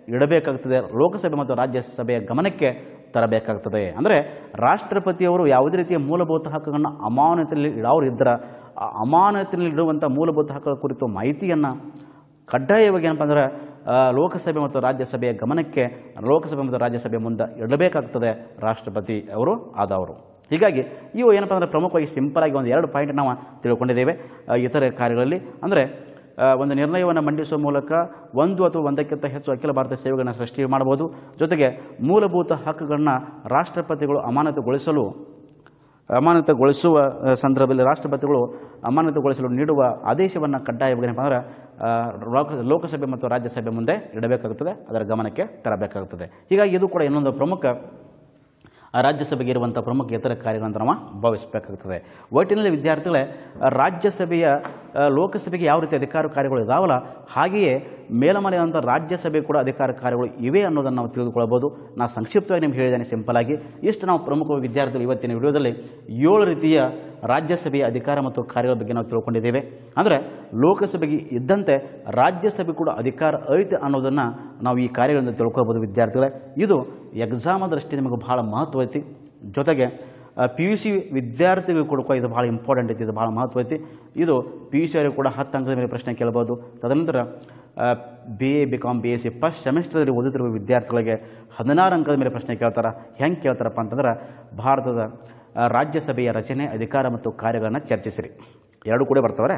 ಇಡಬೇಕಾಗ್ತದೆ ಲೋಕಸಭೆ ಮತ್ತು ರಾಜ್ಯಸಭೆಯ ಗಮನಕ್ಕೆ ತರಬೇಕಾಗ್ತದೆ ಅಂದರೆ ರಾಷ್ಟ್ರಪತಿಯವರು ಯಾವುದೇ ರೀತಿಯ ಮೂಲಭೂತ ಹಕ್ಕುಗಳನ್ನು ಅಮಾನತಿನಲ್ಲಿ ಇಡೋರು ಇದ್ದರೆ ಆ ಅಮಾನತಿನಲ್ಲಿ ಇಡುವಂಥ ಮೂಲಭೂತ ಹಕ್ಕುಗಳ ಕುರಿತು ಮಾಹಿತಿಯನ್ನು ಕಡ್ಡಾಯವಾಗಿ ಏನಪ್ಪ ಅಂದ್ರೆ ಆ, ಲೋಕಸಭೆ ಮತ್ತು ರಾಜ್ಯಸಭೆಯ ಗಮನಕ್ಕೆ ಲೋಕಸಭೆ ಮತ್ತು ರಾಜ್ಯಸಭೆ ಮುಂದೆ ಇಡಬೇಕಾಗ್ತದೆ ರಾಷ್ಟ್ರಪತಿ ಅವರು ಆದವರು ಹೀಗಾಗಿ ಇವು ಏನಪ್ಪ ಅಂದರೆ ಪ್ರಮುಖವಾಗಿ ಸಿಂಪಲ್ ಆಗಿ ಒಂದು ಎರಡು ಪಾಯಿಂಟ್ ನಾವು ತಿಳ್ಕೊಂಡಿದ್ದೇವೆ ಆ, ಇತರೆ ಕಾರ್ಯಗಳಲ್ಲಿ ಅಂದರೆ ಆ, ಒಂದು ನಿರ್ಣಯವನ್ನು ಮಂಡಿಸುವ ಮೂಲಕ ಒಂದು ಅಥವಾ ಒಂದಕ್ಕಿಂತ ಹೆಚ್ಚು ಅಖಿಲ ಭಾರತ ಸೇವೆಗಳನ್ನು ಸೃಷ್ಟಿ ಮಾಡಬಹುದು ಜೊತೆಗೆ ಮೂಲಭೂತ ಹಕ್ಕುಗಳನ್ನ ರಾಷ್ಟ್ರಪತಿಗಳು ಅಮಾನತುಗೊಳಿಸಲು ಅಮಾನತುಗೊಳಿಸುವ ಆ, ಸಂದರ್ಭದಲ್ಲಿ ರಾಷ್ಟ್ರಪತಿಗಳು ಅಮಾನತುಗೊಳಿಸಲು ನೀಡುವ ಆದೇಶವನ್ನು ಕಡ್ಡಾಯವಾಗಿ ಏನಪ್ಪ ಅಂದ್ರೆ ಆ, ಲೋಕ ಲೋಕಸಭೆ ಮತ್ತು ರಾಜ್ಯಸಭೆ ಮುಂದೆ ಇಡಬೇಕಾಗುತ್ತದೆ ಅದರ ಗಮನಕ್ಕೆ ತರಬೇಕಾಗುತ್ತದೆ ಹೀಗಾಗಿ ಇದು ಕೂಡ ಇನ್ನೊಂದು ಪ್ರಮುಖ ಆ ರಾಜ್ಯಸಭೆಗೆ ಇರುವಂಥ ಪ್ರಮುಖ ಇತರ ಕಾರ್ಯಗಳಂತ ನಾವು ಭಾವಿಸಬೇಕಾಗ್ತದೆ ಒಟ್ಟಿನಲ್ಲಿ ವಿದ್ಯಾರ್ಥಿಗಳೇ ಆ, ರಾಜ್ಯಸಭೆಯ ಆ, ಲೋಕಸಭೆಗೆ ಯಾವ ರೀತಿ ಅಧಿಕಾರ ಕಾರ್ಯಗಳು ಇದಾವಲ್ಲ ಹಾಗೆಯೇ ಮೇಲಮನೆಯಾದಂಥ ರಾಜ್ಯಸಭೆ ಕೂಡ ಅಧಿಕಾರ ಕಾರ್ಯಗಳು ಇವೆ ಅನ್ನೋದನ್ನು ನಾವು ತಿಳಿದುಕೊಳ್ಳಬಹುದು ನಾನು ಸಂಕ್ಷಿಪ್ತವಾಗಿ ನಿಮ್ಗೆ ಹೇಳಿದ್ದೇನೆ ಸಿಂಪಲ್ ಆಗಿ ಇಷ್ಟು ನಾವು ಪ್ರಮುಖ ವಿದ್ಯಾರ್ಥಿಗಳು ಇವತ್ತಿನ ವಿಡಿಯೋದಲ್ಲಿ ಏಳು ರೀತಿಯ ರಾಜ್ಯಸಭೆಯ ಅಧಿಕಾರ ಮತ್ತು ಕಾರ್ಯಗಳ ಬಗ್ಗೆ ನಾವು ತಿಳ್ಕೊಂಡಿದ್ದೇವೆ ಅಂದರೆ ಲೋಕಸಭೆಗೆ ಇದ್ದಂತೆ ರಾಜ್ಯಸಭೆ ಕೂಡ ಅಧಿಕಾರ ಐತೆ ಅನ್ನೋದನ್ನು ನಾವು ಈ ಕಾರ್ಯಗಳಿಂದ ತಿಳ್ಕೊಳ್ಬೋದು ವಿದ್ಯಾರ್ಥಿಗಳೇ ಇದು ಎಕ್ಸಾಮ್ ದೃಷ್ಟಿ ನಿಮಗೆ ಭಾಳ ಮಹತ್ವ ಐತಿ ಜೊತೆಗೆ ಪಿ ಯು ಸಿ ವಿದ್ಯಾರ್ಥಿಗಳು ಕೂಡ ಇದು ಭಾಳ ಇಂಪಾರ್ಟೆಂಟ್ ಐತಿ ಇದು ಭಾಳ ಮಹತ್ವ ಐತಿ ಇದು ಪಿ ಯು ಸಿ ಅವರಿಗೆ ಕೂಡ ಹತ್ತು ಅಂಕದ ಮೇಲೆ ಪ್ರಶ್ನೆ ಕೇಳ್ಬೋದು ತದನಂತರ B A B com B S C first ಸೆಮಿಸ್ಟರ್ದಲ್ಲಿ ಓದುತ್ತಿರುವ ವಿದ್ಯಾರ್ಥಿಗಳಿಗೆ ಹದಿನಾರು ಅಂಕದ ಮೇಲೆ ಪ್ರಶ್ನೆ ಕೇಳ್ತಾರೆ ಹೆಂಗೆ ಕೇಳ್ತಾರಪ್ಪ ಅಂತಂದ್ರೆ ಭಾರತದ ಆ, ರಾಜ್ಯಸಭೆಯ ರಚನೆ ಅಧಿಕಾರ ಮತ್ತು ಕಾರ್ಯಗಳನ್ನು ಚರ್ಚಿಸಿರಿ ಎರಡು ಕೂಡ ಬರ್ತಾವ್ರೆ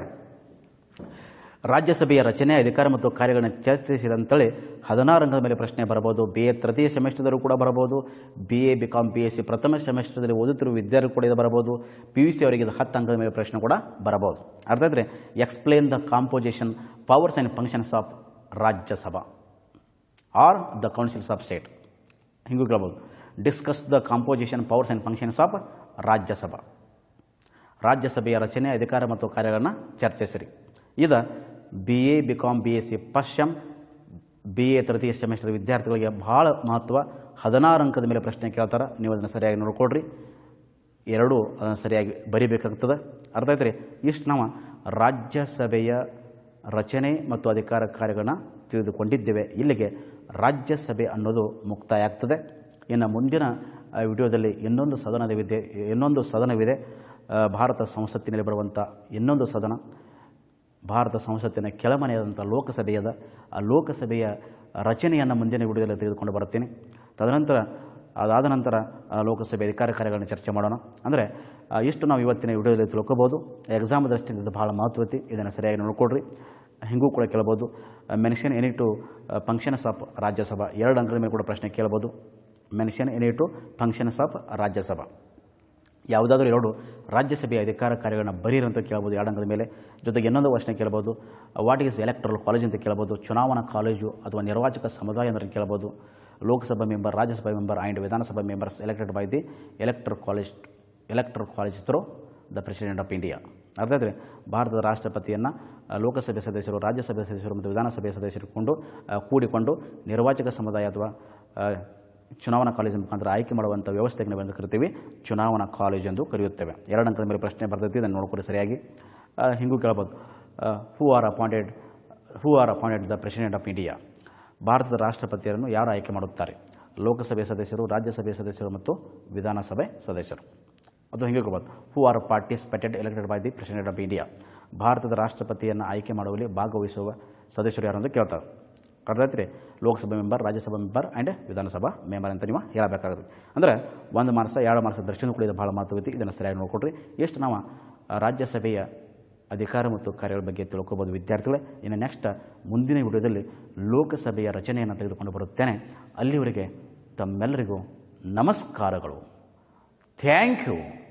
ರಾಜ್ಯಸಭೆಯ ರಚನೆ ಅಧಿಕಾರ ಮತ್ತು ಕಾರ್ಯಗಳನ್ನು ಚರ್ಚಿಸಿದಂತೇಳಿ ಹದಿನಾರು ಅಂಕದ ಮೇಲೆ ಪ್ರಶ್ನೆ ಬರಬಹುದು ಬಿ ಎ ತೃತೀಯ ಸೆಮಿಸ್ಟರ್ದಲ್ಲೂ ಕೂಡ ಬರಬಹುದು B A B com B S C ಪ್ರಥಮ ಸೆಮಿಸ್ಟರ್ದಲ್ಲಿ ಓದುತ್ತಿರುವ ವಿದ್ಯಾರ್ಥಿ ಕೂಡ ಇದು ಬರಬಹುದು ಪಿ ಯು ಸಿ ಅವರಿಗೆ ಇದು ಹತ್ತು ಅಂಕದ ಮೇಲೆ ಪ್ರಶ್ನೆ ಕೂಡ ಬರಬಹುದು ಅರ್ಥ ಆದರೆ explain the composition powers and functions of Rajya Sabha or the councils of state ಹಿಂಗೂ ಕೇಳ್ಬೋದು discuss the composition powers and functions of Rajya Sabha ರಾಜ್ಯಸಭೆಯ ರಚನೆ ಅಧಿಕಾರ ಮತ್ತು ಕಾರ್ಯಗಳನ್ನು ಚರ್ಚಿಸಿರಿ ಇದು B A B com B S C ಪಶ್ಚಿಮ್ ಬಿ ಎ ತೃತೀಯ ಸೆಮಿಸ್ಟರ್ ವಿದ್ಯಾರ್ಥಿಗಳಿಗೆ ಭಾಳ ಮಹತ್ವ ಹದಿನಾರು ಅಂಕದ ಮೇಲೆ ಪ್ರಶ್ನೆ ಕೇಳ್ತಾರೆ ನೀವು ಅದನ್ನು ಸರಿಯಾಗಿ ನೋಡ್ಕೊಡ್ರಿ ಎರಡೂ ಅದನ್ನು ಸರಿಯಾಗಿ ಬರಿಬೇಕಾಗ್ತದೆ ಅರ್ಥ ಆಯ್ತು ರೀ ಇಷ್ಟು ನಾವು ರಾಜ್ಯಸಭೆಯ ರಚನೆ ಮತ್ತು ಅಧಿಕಾರ ಕಾರ್ಯಗಳನ್ನ ತಿಳಿದುಕೊಂಡಿದ್ದೇವೆ ಇಲ್ಲಿಗೆ ರಾಜ್ಯಸಭೆ ಅನ್ನೋದು ಮುಕ್ತಾಯ ಆಗ್ತದೆ ಇನ್ನು ಮುಂದಿನ ಆ, ವಿಡಿಯೋದಲ್ಲಿ ಇನ್ನೊಂದು ಸದನವಿದೆ ಇನ್ನೊಂದು ಸದನವಿದೆ ಆ, ಭಾರತ ಸಂಸತ್ತಿನಲ್ಲಿ ಬರುವಂಥ ಇನ್ನೊಂದು ಸದನ ಭಾರತ ಸಂಸತ್ತಿನ ಕೆಳಮನೆಯಾದಂಥ ಲೋಕಸಭೆಯದ ಆ ಲೋಕಸಭೆಯ ರಚನೆಯನ್ನು ಮುಂದಿನ ವಿಡಿಯೋದಲ್ಲಿ ತೆಗೆದುಕೊಂಡು ಬರುತ್ತೇನೆ ತದನಂತರ ಅದಾದ ನಂತರ ಆ ಲೋಕಸಭೆ ಅಧಿಕಾರ ಕಾರ್ಯಗಳನ್ನು ಚರ್ಚೆ ಮಾಡೋಣ ಅಂದರೆ ಆ, ಇಷ್ಟು ನಾವು ಇವತ್ತಿನ ವಿಡಿಯೋದಲ್ಲಿ ತಿಳ್ಕೊಬೋದು ಎಕ್ಸಾಮ್ ದೃಷ್ಟಿಯಿಂದ ಇದು ಭಾಳ ಮಹತ್ವತಿ ಇದನ್ನು ಸರಿಯಾಗಿ ನೋಡ್ಕೊಡ್ರಿ ಹಿಂಗೂ ಕೂಡ ಕೇಳ್ಬೋದು mention any two functions of Rajya Sabha ಎರಡು ಅಂಕದ ಮೇಲೆ ಕೂಡ ಪ್ರಶ್ನೆ ಕೇಳ್ಬೋದು mention any two functions of Rajya Sabha ಯಾವುದಾದ್ರೂ ಎರಡು ರಾಜ್ಯಸಭೆಯ ಅಧಿಕಾರ ಕಾರ್ಯಗಳನ್ನ ಬರೀರಿ ಅಂತ ಕೇಳ್ಬೋದು ಎರಡು ಅಂಕದ ಮೇಲೆ ಜೊತೆಗೆ ಇನ್ನೊಂದು ಪ್ರಶ್ನೆ ಕೇಳ್ಬೋದು ವಾಟ್ ಈಸ್ ಎಲೆಕ್ಟ್ರಲ್ ಕಾಲೇಜ್ ಅಂತ ಕೇಳ್ಬೋದು ಚುನಾವಣಾ ಕಾಲೇಜು ಅಥವಾ ನಿರ್ವಾಚಕ ಸಮುದಾಯ ಅಂತ ಕೇಳ್ಬೋದು Lok Sabha member Rajya Sabha member and Vidhan Sabha members elected by the electoral college electoral college through the president of India ಅರ್ಥ ಆಯ್ತು ಭಾರತದ ರಾಷ್ಟ್ರಪತಿಯನ್ನು ಆ, ಲೋಕಸಭೆ ಸದಸ್ಯರು ರಾಜ್ಯಸಭೆ ಸದಸ್ಯರು ಮತ್ತು ವಿಧಾನಸಭೆ ಸದಸ್ಯರು ಕೊಂಡು ಆ, ಕೂಡಿಕೊಂಡು ನಿರ್ವಾಚಕ ಸಮುದಾಯ ಅಥವಾ ಆ, ಚುನಾವಣಾ ಕಾಲೇಜ್ ಮುಖಾಂತರ ಆಯ್ಕೆ ಮಾಡುವಂಥ ವ್ಯವಸ್ಥೆಗೆ ನಾವೆಂದು ಕರಿತೀವಿ ಚುನಾವಣಾ ಕಾಲೇಜ್ ಎಂದು ಕರೆಯುತ್ತೇವೆ ಎರಡು ಅಂಕದ ಮೇಲೆ ಪ್ರಶ್ನೆ ಬರ್ತೈತಿ ಇದನ್ನು ನೋಡ್ಕೊಡಿ ಸರಿಯಾಗಿ ಆ, ಹಿಂಗೂ ಕೇಳ್ಬೋದು who are appointed who are appointed the president of India ಭಾರತದ ರಾಷ್ಟ್ರಪತಿಯರನ್ನು ಯಾರು ಆಯ್ಕೆ ಮಾಡುತ್ತಾರೆ ಲೋಕಸಭೆ ಸದಸ್ಯರು ರಾಜ್ಯಸಭೆ ಸದಸ್ಯರು ಮತ್ತು ವಿಧಾನಸಭೆ ಸದಸ್ಯರು ಅದು ಹಿಂಗೆ ಕೇಳ್ಬೋದು who are participated elected by the president of India ಭಾರತದ ರಾಷ್ಟ್ರಪತಿಯನ್ನು ಆಯ್ಕೆ ಮಾಡುವಲ್ಲಿ ಭಾಗವಹಿಸುವ ಸದಸ್ಯರು ಯಾರು ಅಂತ ಕೇಳ್ತಾರೆ ಅರ್ಥಾಯ್ತು Lok Sabha member Rajya Sabha member and Vidhan Sabha member ಅಂತ ನೀವು ಹೇಳಬೇಕಾಗುತ್ತೆ ಅಂದರೆ ಒಂದು ಮಾರ್ಕ್ಸ ಎರಡು ಮಾರ್ಕ್ಸ್ ದರ್ಶನ ಕೂಡ ಇದು ಭಾಳ ಮಹತ್ವೈತಿ ಇದನ್ನು ಸರಿಯಾಗಿ ನೋಡ್ಕೊಡ್ರಿ ಎಷ್ಟು ನಾವು ಆ, ರಾಜ್ಯಸಭೆಯ ಅಧಿಕಾರ ಮತ್ತು ಕಾರ್ಯಗಳ ಬಗ್ಗೆ ತಿಳ್ಕೊಬೋದು ವಿದ್ಯಾರ್ಥಿಗಳೇ ಇನ್ನು ನೆಕ್ಸ್ಟ್ ಮುಂದಿನ ವಿಡಿಯೋದಲ್ಲಿ ಲೋಕಸಭೆಯ ರಚನೆಯನ್ನು ತೆಗೆದುಕೊಂಡು ಬರುತ್ತೇನೆ ಅಲ್ಲಿವರೆಗೆ ತಮ್ಮೆಲ್ಲರಿಗೂ ನಮಸ್ಕಾರಗಳು ಥ್ಯಾಂಕ್ ಯು